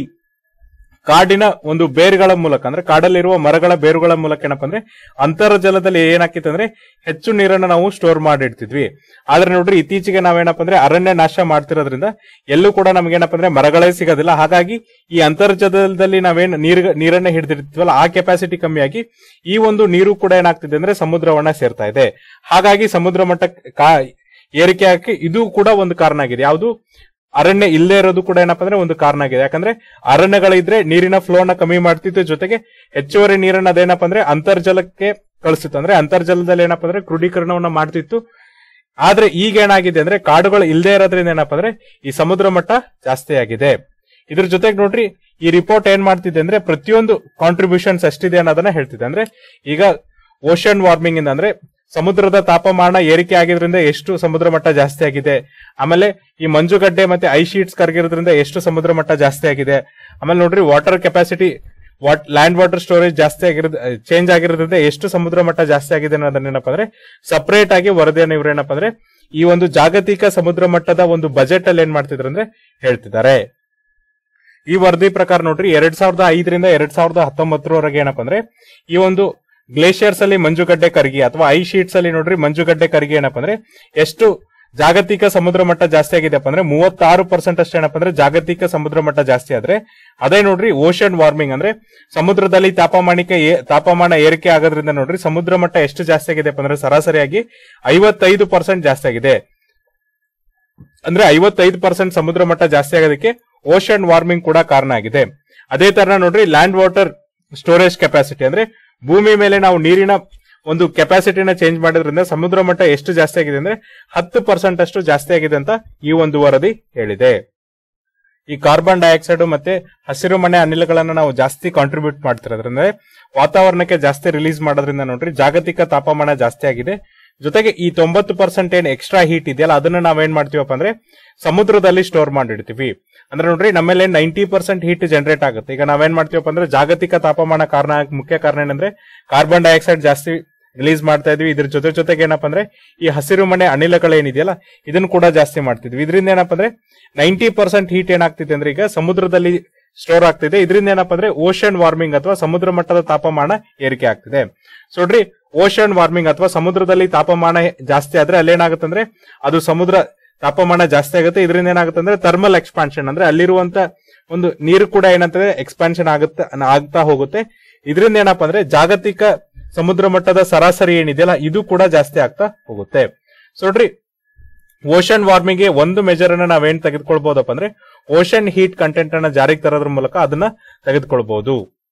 ಕಾಡಿನ ಒಂದು ಬೇರುಗಳ ಮೂಲಕ ಅಂದ್ರೆ ಕಾಡಲ್ಲಿರುವ ಮರಗಳ ಬೇರುಗಳ ಮೂಲಕ ಏನಪ್ಪ ಅಂದ್ರೆ ಅಂತರ್ಜಲದಲ್ಲಿ ಏನಾಕಿತ್ತು ಅಂದ್ರೆ ಹೆಚ್ಚು ನೀರನ್ನ ನಾವು ಸ್ಟೋರ್ ಮಾಡಿಡ್ತಿದ್ವಿ ಆದ್ರೆ ನೋಡ್ರಿ ಇತ್ತೀಚೆಗೆ ನಾವೇನಪ್ಪ ಅಂದ್ರೆ ಅರಣ್ಯ ನಾಶ ಮಾಡ್ತಿರೋದ್ರಿಂದ ಎಲ್ಲೂ ಕೂಡ ನಮ್ಗೇನಪ್ಪ ಅಂದ್ರೆ ಮರಗಳೇ ಸಿಗೋದಿಲ್ಲ ಹಾಗಾಗಿ ಈ ಅಂತರ್ಜಲದಲ್ಲಿ ನಾವೇನ್ ನೀರ್ ನೀರನ್ನ ಹಿಡಿದಿರ್ತೀವಲ್ಲ ಆ ಕೆಪಾಸಿಟಿ ಕಮ್ಮಿಯಾಗಿ ಈ ಒಂದು ನೀರು ಕೂಡ ಏನಾಗ್ತಿದೆ ಅಂದ್ರೆ ಸಮುದ್ರವನ್ನ ಸೇರ್ತಾ ಇದೆ ಹಾಗಾಗಿ ಸಮುದ್ರ ಮಟ್ಟ ಕಾ- ಏರಿಕೆ ಆಗಿ ಇದು ಕೂಡ ಒಂದು ಕಾರಣ ಆಗಿದೆ ಯಾವುದು ಅರಣ್ಯ ಇಲ್ಲೇ ಇರೋದು ಕೂಡ ಏನಪ್ಪಾ ಅಂದ್ರೆ ಒಂದು ಕಾರಣ ಆಗಿದೆ ಯಾಕಂದ್ರೆ ಅರಣ್ಯಗಳಿದ್ರೆ ನೀರಿನ ಫ್ಲೋ ನ ಕಮ್ಮಿ ಮಾಡ್ತಿತ್ತು ಜೊತೆಗೆ ಹೆಚ್ಚುವರಿ ನೀರನ್ನ ಅದೇನಪ್ಪ ಅಂದ್ರೆ ಅಂತರ್ಜಲಕ್ಕೆ ಕಳಿಸ್ತಿತ್ತು ಅಂದ್ರೆ ಅಂತರ್ಜಲದಲ್ಲಿ ಏನಪ್ಪಾ ಅಂದ್ರೆ ಕ್ರೋಢೀಕರಣವನ್ನ ಮಾಡ್ತಿತ್ತು ಆದ್ರೆ ಈಗ ಏನಾಗಿದೆ ಅಂದ್ರೆ ಕಾಡುಗಳು ಇಲ್ಲದೆ ಇರೋದ್ರಿಂದ ಏನಪ್ಪಾ ಅಂದ್ರೆ ಈ ಸಮುದ್ರ ಮಟ್ಟ ಜಾಸ್ತಿ ಆಗಿದೆ ಇದ್ರ ಜೊತೆಗೆ ನೋಡ್ರಿ ಈ ರಿಪೋರ್ಟ್ ಏನ್ ಮಾಡ್ತಿದೆ ಅಂದ್ರೆ ಪ್ರತಿಯೊಂದು ಕಾಂಟ್ರಿಬ್ಯೂಷನ್ಸ್ ಎಷ್ಟಿದೆ ಅನ್ನೋದನ್ನ ಹೇಳ್ತಿದೆ ಅಂದ್ರೆ ಈಗ ಓಷನ್ ವಾರ್ಮಿಂಗ್ ಇಂದ ಅಂದ್ರೆ ಸಮುದ್ರದ ತಾಪಮಾನ ಏರಿಕೆ ಆಗಿದ್ರಿಂದ ಎಷ್ಟು ಸಮುದ್ರ ಮಟ್ಟ ಜಾಸ್ತಿ ಆಗಿದೆ ಆಮೇಲೆ ಈ ಮಂಜುಗಡ್ಡೆ ಮತ್ತೆ ಐ ಶೀಟ್ಸ್ ಕರಗಿರೋದ್ರಿಂದ ಎಷ್ಟು ಸಮುದ್ರ ಮಟ್ಟ ಜಾಸ್ತಿ ಆಗಿದೆ ಆಮೇಲೆ ನೋಡ್ರಿ water capacity what land water storage ಜಾಸ್ತಿ ಆಗಿರೋದ್ ಚೇಂಜ್ ಆಗಿರೋದ್ರಿಂದ ಎಷ್ಟು ಸಮುದ್ರ ಮಟ್ಟ ಜಾಸ್ತಿ ಆಗಿದೆ ಅನ್ನೋದನ್ನ ಏನಪ್ಪಾ ಅಂದ್ರೆ ಸಪರೇಟ್ ಆಗಿ ವರದಿಯನ್ನು ಇವ್ರು ಏನಪ್ಪಾ ಅಂದ್ರೆ ಈ ಒಂದು ಜಾಗತಿಕ ಸಮುದ್ರ ಮಟ್ಟದ ಒಂದು ಬಜೆಟ್ ಅಲ್ಲಿ ಏನ್ ಮಾಡ್ತಿದ್ರು ಅಂದ್ರೆ ಹೇಳ್ತಿದ್ದಾರೆ ಈ ವರದಿ ಪ್ರಕಾರ ನೋಡ್ರಿ ಎರಡ್ ಸಾವಿರದ ಐದರಿಂದ ಎರಡ್ ಸಾವಿರದ ಹತ್ತೊಂಬತ್ತರವರೆಗೆ ಏನಪ್ಪಾ ಅಂದ್ರೆ ಈ ಒಂದು ಗ್ಲೇಷಿಯರ್ಸ್ ಅಲ್ಲಿ ಮಂಜುಗಡ್ಡೆ ಕರಗಿ ಅಥವಾ ಐ ಶೀಟ್ಸ್ ಅಲ್ಲಿ ನೋಡ್ರಿ ಮಂಜುಗಡ್ಡೆ ಕರಗಿ ಏನಪ್ಪಾ ಅಂದ್ರೆ ಎಷ್ಟು ಜಾಗತಿಕ ಸಮುದ್ರ ಮಟ್ಟ ಜಾಸ್ತಿ ಆಗಿದೆಪ್ಪ ಅಂದ್ರೆ ಮೂವತ್ತಾರು ಪರ್ಸೆಂಟ್ ಅಷ್ಟೇ ಏನಪ್ಪ ಅಂದ್ರೆ ಜಾಗತಿಕ ಸಮುದ್ರ ಮಟ್ಟ ಜಾಸ್ತಿ ಆದ್ರೆ ಅದೇ ನೋಡ್ರಿ ಓಷನ್ ವಾರ್ಮಿಂಗ್ ಅಂದ್ರೆ ಸಮುದ್ರದಲ್ಲಿ ತಾಪಮಾನಕ್ಕೆ ಏ- ತಾಪಮಾನ ಏರಿಕೆ ಆಗೋದ್ರಿಂದ ನೋಡ್ರಿ ಸಮುದ್ರ ಮಟ್ಟ ಎಷ್ಟು ಜಾಸ್ತಿ ಆಗಿದೆಪ್ಪ ಅಂದ್ರೆ ಸರಾಸರಿಯಾಗಿ ಐವತ್ತೈದು ಪರ್ಸೆಂಟ್ ಜಾಸ್ತಿ ಆಗಿದೆ ಅಂದ್ರೆ ಐವತ್ತೈದು ಪರ್ಸೆಂಟ್ ಸಮುದ್ರ ಮಟ್ಟ ಜಾಸ್ತಿ ಆಗೋದಕ್ಕೆ ಓಷನ್ ವಾರ್ಮಿಂಗ್ ಕೂಡ ಕಾರಣ ಆಗಿದೆ ಅದೇ ತರ ನೋಡ್ರಿ ಲ್ಯಾಂಡ್ ವಾಟರ್ ಸ್ಟೋರೇಜ್ ಕೆಪಾಸಿಟಿ ಅಂದ್ರೆ ಭೂಮಿ ಮೇಲೆ ನಾವು ನೀರಿನ ಒಂದು ಕೆಪಾಸಿಟಿನ ಚೇಂಜ್ ಮಾಡೋದ್ರಿಂದ ಸಮುದ್ರ ಮಟ್ಟ ಎಷ್ಟು ಜಾಸ್ತಿ ಆಗಿದೆ ಅಂದ್ರೆ ಹತ್ತು ಪರ್ಸೆಂಟ್ ಅಷ್ಟು ಜಾಸ್ತಿ ಆಗಿದೆ ಅಂತ ಈ ಒಂದು ವರದಿ ಹೇಳಿದೆ ಈ ಕಾರ್ಬನ್ ಡೈಆಕ್ಸೈಡ್ ಮತ್ತೆ ಹಸಿರು ಮನೆ ಅನಿಲಗಳನ್ನ ನಾವು ಜಾಸ್ತಿ ಕಾಂಟ್ರಿಬ್ಯೂಟ್ ಮಾಡ್ತಿರೋದ್ರಿಂದ ವಾತಾವರಣಕ್ಕೆ ಜಾಸ್ತಿ ರಿಲೀಸ್ ಮಾಡೋದ್ರಿಂದ ನೋಡ್ರಿ ಜಾಗತಿಕ ತಾಪಮಾನ ಜಾಸ್ತಿ ಆಗಿದೆ ಜೊತೆಗೆ ಈ ತೊಂಬತ್ತು ಪರ್ಸೆಂಟ್ ಏನ್ ಎಕ್ಸ್ಟ್ರಾ ಹೀಟ್ ಇದೆಯಲ್ಲ ಅದನ್ನ ನಾವೇನ್ ಮಾಡ್ತೀವಪ್ಪ ಅಂದ್ರೆ ಸಮುದ್ರದಲ್ಲಿ ಸ್ಟೋರ್ ಮಾಡಿಡ್ತೀವಿ ಅಂದ್ರೆ ನೋಡ್ರಿ ನಮ್ಮಲ್ಲಿ ನೈಂಟಿ ಪರ್ಸೆಂಟ್ ಹೀಟ್ ಜನರೇಟ್ ಆಗುತ್ತೆ ಈಗ ನಾವೇನ್ ಮಾಡ್ತೀವಪ್ಪ ಅಂದ್ರೆ ಜಾಗತಿಕ ತಾಪಮಾನ ಕಾರಣ ಮುಖ್ಯ ಕಾರಣ ಏನಂದ್ರೆ ಕಾರ್ಬನ್ ಡೈಆಕ್ಸೈಡ್ ಜಾಸ್ತಿ ರಿಲೀಸ್ ಮಾಡ್ತಾ ಇದ್ವಿ ಇದ್ರ ಜೊತೆ ಜೊತೆಗೆ ಏನಪ್ಪ ಅಂದ್ರೆ ಈ ಹಸಿರು ಮನೆ ಅನಿಲಗಳೇನಿದೆಯಲ್ಲ ಇದನ್ನು ಕೂಡ ಜಾಸ್ತಿ ಮಾಡ್ತಿದ್ವಿ ಇದರಿಂದ ಏನಪ್ಪ ಅಂದ್ರೆ ನೈಂಟಿ ಪರ್ಸೆಂಟ್ ಹೀಟ್ ಏನಾಗ್ತಿದೆ ಅಂದ್ರೆ ಈಗ ಸಮುದ್ರದಲ್ಲಿ ಸ್ಟೋರ್ ಆಗ್ತಿದೆ ಇದರಿಂದ ಏನಪ್ಪ ಅಂದ್ರೆ ಓಷನ್ ವಾರ್ಮಿಂಗ್ ಅಥವಾ ಸಮುದ್ರ ಮಟ್ಟದ ತಾಪಮಾನ ಏರಿಕೆ ಆಗ್ತಿದೆ ಸೊ ನೋಡ್ರಿ ಓಷನ್ ವಾರ್ಮಿಂಗ್ ಅಥವಾ ಸಮುದ್ರದಲ್ಲಿ ತಾಪಮಾನ ಜಾಸ್ತಿ ಆದ್ರೆ ಅಲ್ಲೇನಾಗುತ್ತೆ ಅಂದ್ರೆ ಅದು ಸಮುದ್ರ ತಾಪಮಾನ ಜಾಸ್ತಿ ಆಗುತ್ತೆ ಇದರಿಂದ ಏನಾಗುತ್ತೆ ಅಂದ್ರೆ ಥರ್ಮಲ್ ಎಕ್ಸ್ಪಾನ್ಷನ್ ಅಂದ್ರೆ ಅಲ್ಲಿರುವಂತ ಒಂದು ನೀರು ಕೂಡ ಏನಂತಂದ್ರೆ ಎಕ್ಸ್ಪಾನ್ಷನ್ ಆಗುತ್ತೆ ಆಗ್ತಾ ಹೋಗುತ್ತೆ ಇದರಿಂದ ಏನಪ್ಪಾ ಅಂದ್ರೆ ಜಾಗತಿಕ ಸಮುದ್ರ ಮಟ್ಟದ ಸರಾಸರಿ ಏನಿದೆಯಲ್ಲ ಇದು ಕೂಡ ಜಾಸ್ತಿ ಆಗ್ತಾ ಹೋಗುತ್ತೆ ಸೊ ನೋಡ್ರಿ ಓಷನ್ ವಾರ್ಮಿಂಗ್ ಗೆ ಒಂದು ಮೆಜರ್ ಅನ್ನ ನಾವೇನ್ ತೆಗೆದುಕೊಳ್ಬಹುದಪ್ಪ ಅಂದ್ರೆ ಓಷನ್ ಹೀಟ್ ಕಂಟೆಂಟ್ ಅನ್ನ ಜಾರಿಗೆ ತರೋದ್ರ ಮೂಲಕ ಅದನ್ನ ತೆಗೆದುಕೊಳ್ಬಹುದು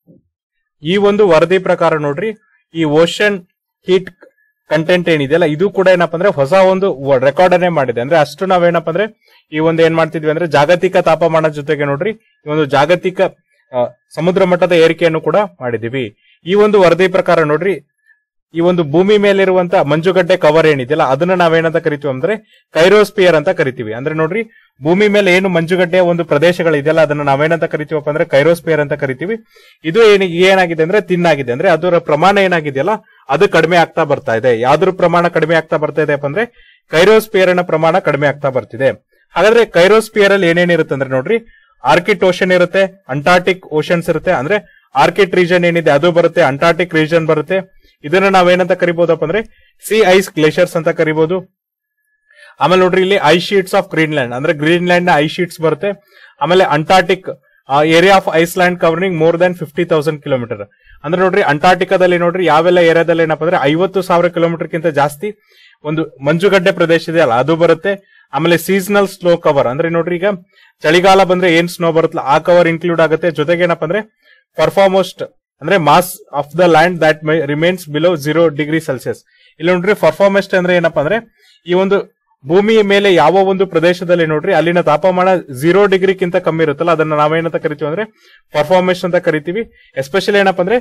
ಈ ಒಂದು ವರದಿ ಪ್ರಕಾರ ನೋಡ್ರಿ ಈ ಓಷನ್ ಹೀಟ್ ಕಂಟೆಂಟ್ ಏನಿದೆಯಲ್ಲ ಇದು ಕೂಡ ಏನಪ್ಪಾ ಅಂದ್ರೆ ಹೊಸ ಒಂದು ರೆಕಾರ್ಡ್ ಅನ್ನೇ ಮಾಡಿದೆ ಅಂದ್ರೆ ಅಷ್ಟು ನಾವೇನಪ್ಪ ಅಂದ್ರೆ ಈ ಒಂದು ಏನ್ ಮಾಡ್ತಿದ್ವಿ ಅಂದ್ರೆ ಜಾಗತಿಕ ತಾಪಮಾನ ಜೊತೆಗೆ ನೋಡ್ರಿ ಈ ಒಂದು ಜಾಗತಿಕ ಆ, ಸಮುದ್ರ ಮಟ್ಟದ ಏರಿಕೆಯನ್ನು ಕೂಡ ಮಾಡಿದೀವಿ ಈ ಒಂದು ವರದಿ ಪ್ರಕಾರ ನೋಡ್ರಿ ಈ ಒಂದು ಭೂಮಿ ಮೇಲಿರುವಂತ ಮಂಜುಗಡ್ಡೆ ಕವರ್ ಏನಿದೆಯಲ್ಲ ಅದನ್ನ ನಾವೇನಂತ ಕರಿತೀವಿ ಅಂದ್ರೆ ಕೈರೋಸ್ಪಿಯರ್ ಅಂತ ಕರಿತೀವಿ ಅಂದ್ರೆ ನೋಡ್ರಿ ಭೂಮಿ ಮೇಲೆ ಏನು ಮಂಜುಗಡ್ಡೆಯ ಒಂದು ಪ್ರದೇಶಗಳಿದೆಯಲ್ಲ ಅದನ್ನ ನಾವೇನಂತ ಕರಿತೀವಪ್ಪ ಅಂದ್ರೆ ಕೈರೋಸ್ಪಿಯರ್ ಅಂತ ಕರಿತೀವಿ ಇದು ಏನಿ ಏನಾಗಿದೆ ಅಂದ್ರೆ ತಿನ್ನಾಗಿದೆ ಅಂದ್ರೆ ಅದರ ಪ್ರಮಾಣ ಏನಾಗಿದೆಯಲ್ಲ ಅದು ಕಡಿಮೆ ಆಗ್ತಾ ಬರ್ತಾ ಇದೆ ಯಾವ್ದ್ರ ಪ್ರಮಾಣ ಕಡಿಮೆ ಆಗ್ತಾ ಬರ್ತಾ ಇದೆ ಅಂದ್ರೆ ಕೈರೋಸ್ಪಿಯರ್ ನ ಪ್ರಮಾಣ ಕಡಿಮೆ ಆಗ್ತಾ ಬರ್ತಿದೆ ಹಾಗಾದ್ರೆ ಕೈರೋಸ್ಪಿಯರ್ ಅಲ್ಲಿ ಏನೇನಿರುತ್ತೆ ಅಂದ್ರೆ ನೋಡ್ರಿ ಆರ್ಕಿಟ್ ಓಷನ್ ಇರುತ್ತೆ ಅಂಟಾರ್ಟಿಕ್ ಓಷನ್ಸ್ ಇರುತ್ತೆ ಅಂದ್ರೆ ಆರ್ಕಿಟ್ ರೀಜನ್ ಏನಿದೆ ಅದು ಬರುತ್ತೆ ಅಂಟಾರ್ಟಿಕ್ ರೀಜನ್ ಬರುತ್ತೆ ಇದನ್ನ ನಾವೇನಂತ ಕರಿಬಹುದಪ್ಪ ಅಂದ್ರೆ ಸಿ ಐಸ್ ಗ್ಲೇಷಿಯರ್ಸ್ ಅಂತ ಕರಿಬಹುದು ಆಮೇಲೆ ನೋಡ್ರಿ ಇಲ್ಲಿ ಐ ಶೀಟ್ಸ್ ಆಫ್ ಗ್ರೀನ್ಲ್ಯಾಂಡ್ ಅಂದ್ರೆ ಗ್ರೀನ್ಲ್ಯಾಂಡ್ ನ ಐ ಶೀಟ್ಸ್ ಬರುತ್ತೆ ಆಮೇಲೆ Antarctic area of Iceland covering more than fifty thousand kilometre ಅಂದ್ರೆ ನೋಡ್ರಿ ಅಂಟಾರ್ಟಿಕಾದಲ್ಲಿ ನೋಡ್ರಿ ಯಾವೆಲ್ಲ ಏರಿಯಾದಲ್ಲಿ ಏನಪ್ಪ ಅಂದ್ರೆ ಐವತ್ತು ಸಾವಿರ ಕಿಲೋಮೀಟರ್ ಗಿಂತ ಜಾಸ್ತಿ ಒಂದು ಮಂಜುಗಡ್ಡೆ ಪ್ರದೇಶ ಇದೆಯಲ್ಲ ಅದು ಬರುತ್ತೆ ಆಮೇಲೆ ಸೀಸನಲ್ ಸ್ನೋ ಕವರ್ ಅಂದ್ರೆ ನೋಡ್ರಿ ಈಗ ಚಳಿಗಾಲ ಬಂದ್ರೆ ಏನ್ ಸ್ನೋ ಬರುತ್ತಲ್ಲ ಆ ಕವರ್ ಇನ್ಕ್ಲೂಡ್ ಆಗುತ್ತೆ ಜೊತೆಗೆ ಏನಪ್ಪ ಅಂದ್ರೆ ಪರ್ಫಾರ್ಮೋಸ್ಟ್ ಅಂದ್ರೆ mass of the land that remains below zero degree Celsius ಇಲ್ಲಿ ನೋಡ್ರಿ ಪರ್ಫಾರ್ಮೆಸ್ಟ್ ಅಂದ್ರೆ ಏನಪ್ಪಾ ಅಂದ್ರೆ ಈ ಒಂದು ಭೂಮಿಯ ಮೇಲೆ ಯಾವ ಒಂದು ಪ್ರದೇಶದಲ್ಲಿ ನೋಡ್ರಿ ಅಲ್ಲಿನ ತಾಪಮಾನ ಜೀರೋ ಡಿಗ್ರಿಗಿಂತ ಕಮ್ಮಿ ಇರುತ್ತಲ್ಲ ಅದನ್ನ ನಾವೇನಂತ ಕರಿತೀವಿ ಅಂದ್ರೆ ಪರ್ಫಾರ್ಮೆನ್ಸ್ ಅಂತ ಕರಿತೀವಿ ಎಸ್ಪೆಷಲಿ ಏನಪ್ಪಾ ಅಂದ್ರೆ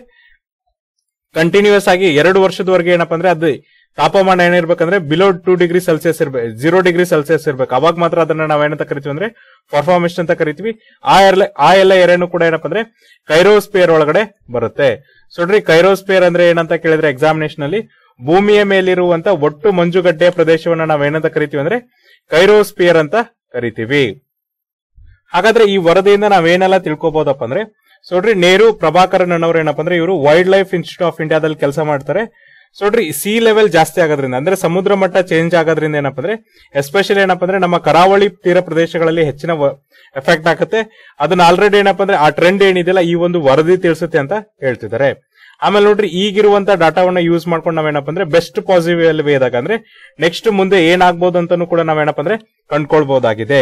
ಕಂಟಿನ್ಯೂಸ್ ಆಗಿ ಎರಡು ವರ್ಷದವರೆಗೆ ಏನಪ್ಪಾ ಅಂದ್ರೆ ಅದು ತಾಪಮಾನ ಏನಿರ್ಬೇಕಂದ್ರೆ ಬಿಲೋ ಟೂ ಡಿಗ್ರಿ ಸೆಲ್ಸಿಯಸ್ ಇರ್ಬೇಕು ಜೀರೋ ಡಿಗ್ರಿ ಸೆಲ್ಸಿಯಸ್ ಇರ್ಬೇಕು ಅವಾಗ ಮಾತ್ರ ಅದನ್ನ ನಾವೇನಂತ ಕರಿತೀವಿ ಅಂದ್ರೆ ಪರ್ಫಾರ್ಮೆನ್ಸ್ ಅಂತ ಕರಿತೀವಿ ಆ ಎಲ್ಲ ಆ ಎಲ್ಲ ಏರೇನು ಕೂಡ ಏನಪ್ಪಾ ಅಂದ್ರೆ ಕೈರೋಸ್ಪಿಯರ್ ಒಳಗಡೆ ಬರುತ್ತೆ ಸೊ ನೋಡ್ರಿ ಕೈರೋಸ್ಪಿಯರ್ ಅಂದ್ರೆ ಏನಂತ ಕೇಳಿದ್ರೆ ಎಕ್ಸಾಮಿನೇಷನ್ ಅಲ್ಲಿ ಭೂಮಿಯ ಮೇಲಿರುವಂತ ಒಟ್ಟು ಮಂಜುಗಡ್ಡೆಯ ಪ್ರದೇಶವನ್ನ ನಾವೇನಂತ ಕರಿತೀವಿ ಅಂದ್ರೆ ಕೈರೋಸ್ಪಿಯರ್ ಅಂತ ಕರಿತೀವಿ ಹಾಗಾದ್ರೆ ಈ ವರದಿಯಿಂದ ನಾವೇನೆಲ್ಲ ತಿಳ್ಕೊಬಹುದಪ್ಪ ಅಂದ್ರೆ ಸೊ ನೋಡ್ರಿ ನೇರು ಪ್ರಭಾಕರನ್ ಅನ್ನೋರು ಏನಪ್ಪ ಅಂದ್ರೆ ಇವರು ವೈಲ್ಡ್ ಲೈಫ್ ಇನ್ಸ್ಟಿಟ್ಯೂಟ್ ಆಫ್ ಇಂಡಿಯಾದಲ್ಲಿ ಕೆಲಸ ಮಾಡ್ತಾರೆ ಸೊ ನೋಡ್ರಿ ಸಿ ಲೆವೆಲ್ ಜಾಸ್ತಿ ಆಗೋದ್ರಿಂದ ಅಂದ್ರೆ ಸಮುದ್ರ ಮಟ್ಟ ಚೇಂಜ್ ಆಗೋದ್ರಿಂದ ಏನಪ್ಪ ಅಂದ್ರೆ ಎಸ್ಪೆಷಲಿ ಏನಪ್ಪ ಅಂದ್ರೆ ನಮ್ಮ ಕರಾವಳಿ ತೀರ ಪ್ರದೇಶಗಳಲ್ಲಿ ಹೆಚ್ಚಿನ ಎಫೆಕ್ಟ್ ಆಗುತ್ತೆ ಅದನ್ನ ಆಲ್ರೆಡಿ ಏನಪ್ಪ ಅಂದ್ರೆ ಆ ಟ್ರೆಂಡ್ ಏನಿದೆಯಲ್ಲ ಈ ಒಂದು ವರದಿ ತಿಳಿಸುತ್ತೆ ಅಂತ ಹೇಳ್ತಿದ್ದಾರೆ ಆಮೇಲೆ ನೋಡ್ರಿ ಈಗಿರುವಂತ ಡಾಟಾವನ್ನ ಯೂಸ್ ಮಾಡ್ಕೊಂಡು ನಾವೇನಪ್ಪ ಅಂದ್ರೆ ಬೆಸ್ಟ್ ಪಾಸಿಟಿವ್ ವೇದಾಗ ಅಂದ್ರೆ ನೆಕ್ಸ್ಟ್ ಮುಂದೆ ಏನಾಗ್ಬೋದು ಅಂತಾನು ಕೂಡ ನಾವೇನಪ್ಪ ಅಂದ್ರೆ ಕಂಡ್ಕೊಳ್ಬಹುದಾಗಿದೆ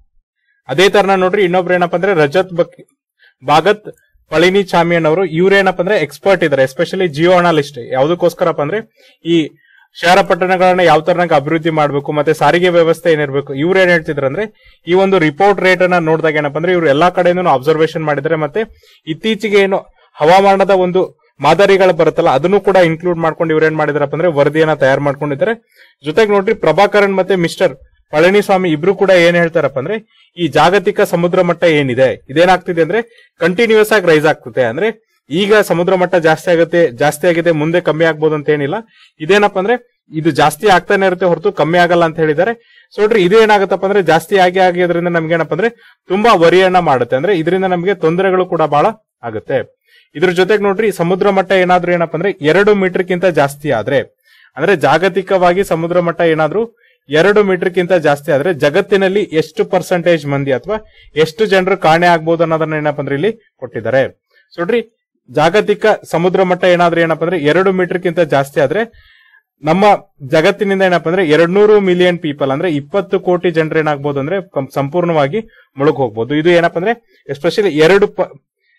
ಅದೇ ತರನ ನೋಡ್ರಿ ಇನ್ನೊಬ್ರು ಏನಪ್ಪ ಅಂದ್ರೆ ರಜತ್ ಬಕ್ ಭಾಗತ್ ಪಳಿನಿ ಚಾಮಿಯನ್ ಅವರು ಇವ್ರೇನಪ್ಪ ಅಂದ್ರೆ ಎಕ್ಸ್ಪರ್ಟ್ ಇದಾರೆ ಎಸ್ಪೆಷಲಿ ಜಿಯೋ ಅನಾಲಿಸ್ಟ್ ಯಾವ್ದಕ್ಕೋಸ್ಕರಪ್ಪ ಅಂದ್ರೆ ಈ ಶಹರ ಪಟ್ಟಣಗಳನ್ನ ಯಾವ ತರನಾಗ ಅಭಿವೃದ್ಧಿ ಮಾಡಬೇಕು ಮತ್ತೆ ಸಾರಿಗೆ ವ್ಯವಸ್ಥೆ ಏನಿರ್ಬೇಕು ಇವ್ರು ಏನ್ ಹೇಳ್ತಿದ್ರು ಅಂದ್ರೆ ಈ ಒಂದು ರಿಪೋರ್ಟ್ ರೇಟ್ ಅನ್ನ ನೋಡಿದಾಗ ಏನಪ್ಪ ಅಂದ್ರೆ ಇವ್ರು ಎಲ್ಲಾ ಕಡೆನೂ ಅಬ್ಸರ್ವೇಷನ್ ಮಾಡಿದ್ದಾರೆ ಮತ್ತೆ ಇತ್ತೀಚೆಗೆ ಏನು ಹವಾಮಾನದ ಒಂದು ಮಾದರಿಗಳು ಬರುತ್ತಲ್ಲ ಅದನ್ನು ಕೂಡ ಇನ್ಕ್ಲೂಡ್ ಮಾಡ್ಕೊಂಡು ಇವ್ರು ಏನ್ ಮಾಡಿದಾರಪ್ಪ ಅಂದ್ರೆ ವರದಿಯನ್ನ ತಯಾರು ಮಾಡ್ಕೊಂಡಿದ್ದಾರೆ ಜೊತೆಗೆ ನೋಡ್ರಿ ಪ್ರಭಾಕರನ್ ಮತ್ತೆ ಮಿಸ್ಟರ್ ಪಳನಿಸ್ವಾಮಿ ಇಬ್ರು ಕೂಡ ಏನ್ ಹೇಳ್ತಾರಪ್ಪ ಅಂದ್ರೆ ಈ ಜಾಗತಿಕ ಸಮುದ್ರ ಮಟ್ಟ ಏನಿದೆ ಇದೇನಾಗ್ತಿದೆ ಅಂದ್ರೆ ಕಂಟಿನ್ಯೂಸ್ ಆಗಿ ರೈಸ್ ಆಗ್ತದೆ ಅಂದ್ರೆ ಈಗ ಸಮುದ್ರ ಮಟ್ಟ ಜಾಸ್ತಿ ಆಗುತ್ತೆ ಜಾಸ್ತಿ ಆಗಿದೆ ಮುಂದೆ ಕಮ್ಮಿ ಆಗ್ಬೋದು ಅಂತ ಏನಿಲ್ಲ ಇದೇನಪ್ಪ ಅಂದ್ರೆ ಇದು ಜಾಸ್ತಿ ಆಗ್ತಾನೆ ಇರುತ್ತೆ ಹೊರತು ಕಮ್ಮಿ ಆಗಲ್ಲ ಅಂತ ಹೇಳಿದ್ದಾರೆ ಸೊ ನೋಡ್ರಿ ಇದು ಏನಾಗುತ್ತಪ್ಪ ಅಂದ್ರೆ ಜಾಸ್ತಿ ಆಗಿ ಆಗಿದ್ರಿಂದ ನಮ್ಗೆ ಏನಪ್ಪ ಅಂದ್ರೆ ತುಂಬಾ ವರಿಯನ್ನ ಮಾಡುತ್ತೆ ಅಂದ್ರೆ ಇದರಿಂದ ನಮಗೆ ತೊಂದರೆಗಳು ಕೂಡ ಬಹಳ ಆಗುತ್ತೆ ಇದ್ರ ಜೊತೆಗೆ ನೋಡ್ರಿ ಸಮುದ್ರ ಮಟ್ಟ ಏನಾದ್ರೂ ಏನಪ್ಪ ಅಂದ್ರೆ ಎರಡು ಮೀಟರ್ಗಿಂತ ಜಾಸ್ತಿ ಆದ್ರೆ ಅಂದ್ರೆ ಜಾಗತಿಕವಾಗಿ ಸಮುದ್ರ ಮಟ್ಟ ಏನಾದ್ರೂ ಎರಡು ಮೀಟರ್ಗಿಂತ ಜಾಸ್ತಿ ಆದ್ರೆ ಜಗತ್ತಿನಲ್ಲಿ ಎಷ್ಟು ಪರ್ಸೆಂಟೇಜ್ ಮಂದಿ ಅಥವಾ ಎಷ್ಟು ಜನರು ಕಾಣೆ ಆಗ್ಬೋದು ಅನ್ನೋದನ್ನ ಏನಪ್ಪ ಅಂದ್ರೆ ಇಲ್ಲಿ ಕೊಟ್ಟಿದ್ದಾರೆ ಸೊ ನೋಡ್ರಿ ಜಾಗತಿಕ ಸಮುದ್ರ ಮಟ್ಟ ಏನಾದ್ರೆ ಏನಪ್ಪ ಅಂದ್ರೆ ಎರಡು ಮೀಟರ್ಗಿಂತ ಜಾಸ್ತಿ ಆದ್ರೆ ನಮ್ಮ ಜಗತ್ತಿನಿಂದ ಏನಪ್ಪ ಅಂದ್ರೆ ಎರಡ್ನೂರು ಮಿಲಿಯನ್ ಪೀಪಲ್ ಅಂದ್ರೆ ಇಪ್ಪತ್ತು ಕೋಟಿ ಜನರು ಏನಾಗ್ಬೋದು ಅಂದ್ರೆ ಕಂ- ಸಂಪೂರ್ಣವಾಗಿ ಮುಳುಗ್ ಹೋಗ್ಬೋದು ಇದು ಏನಪ್ಪ ಅಂದ್ರೆ ಎಸ್ಪೆಷಲಿ ಎರಡು ಪ-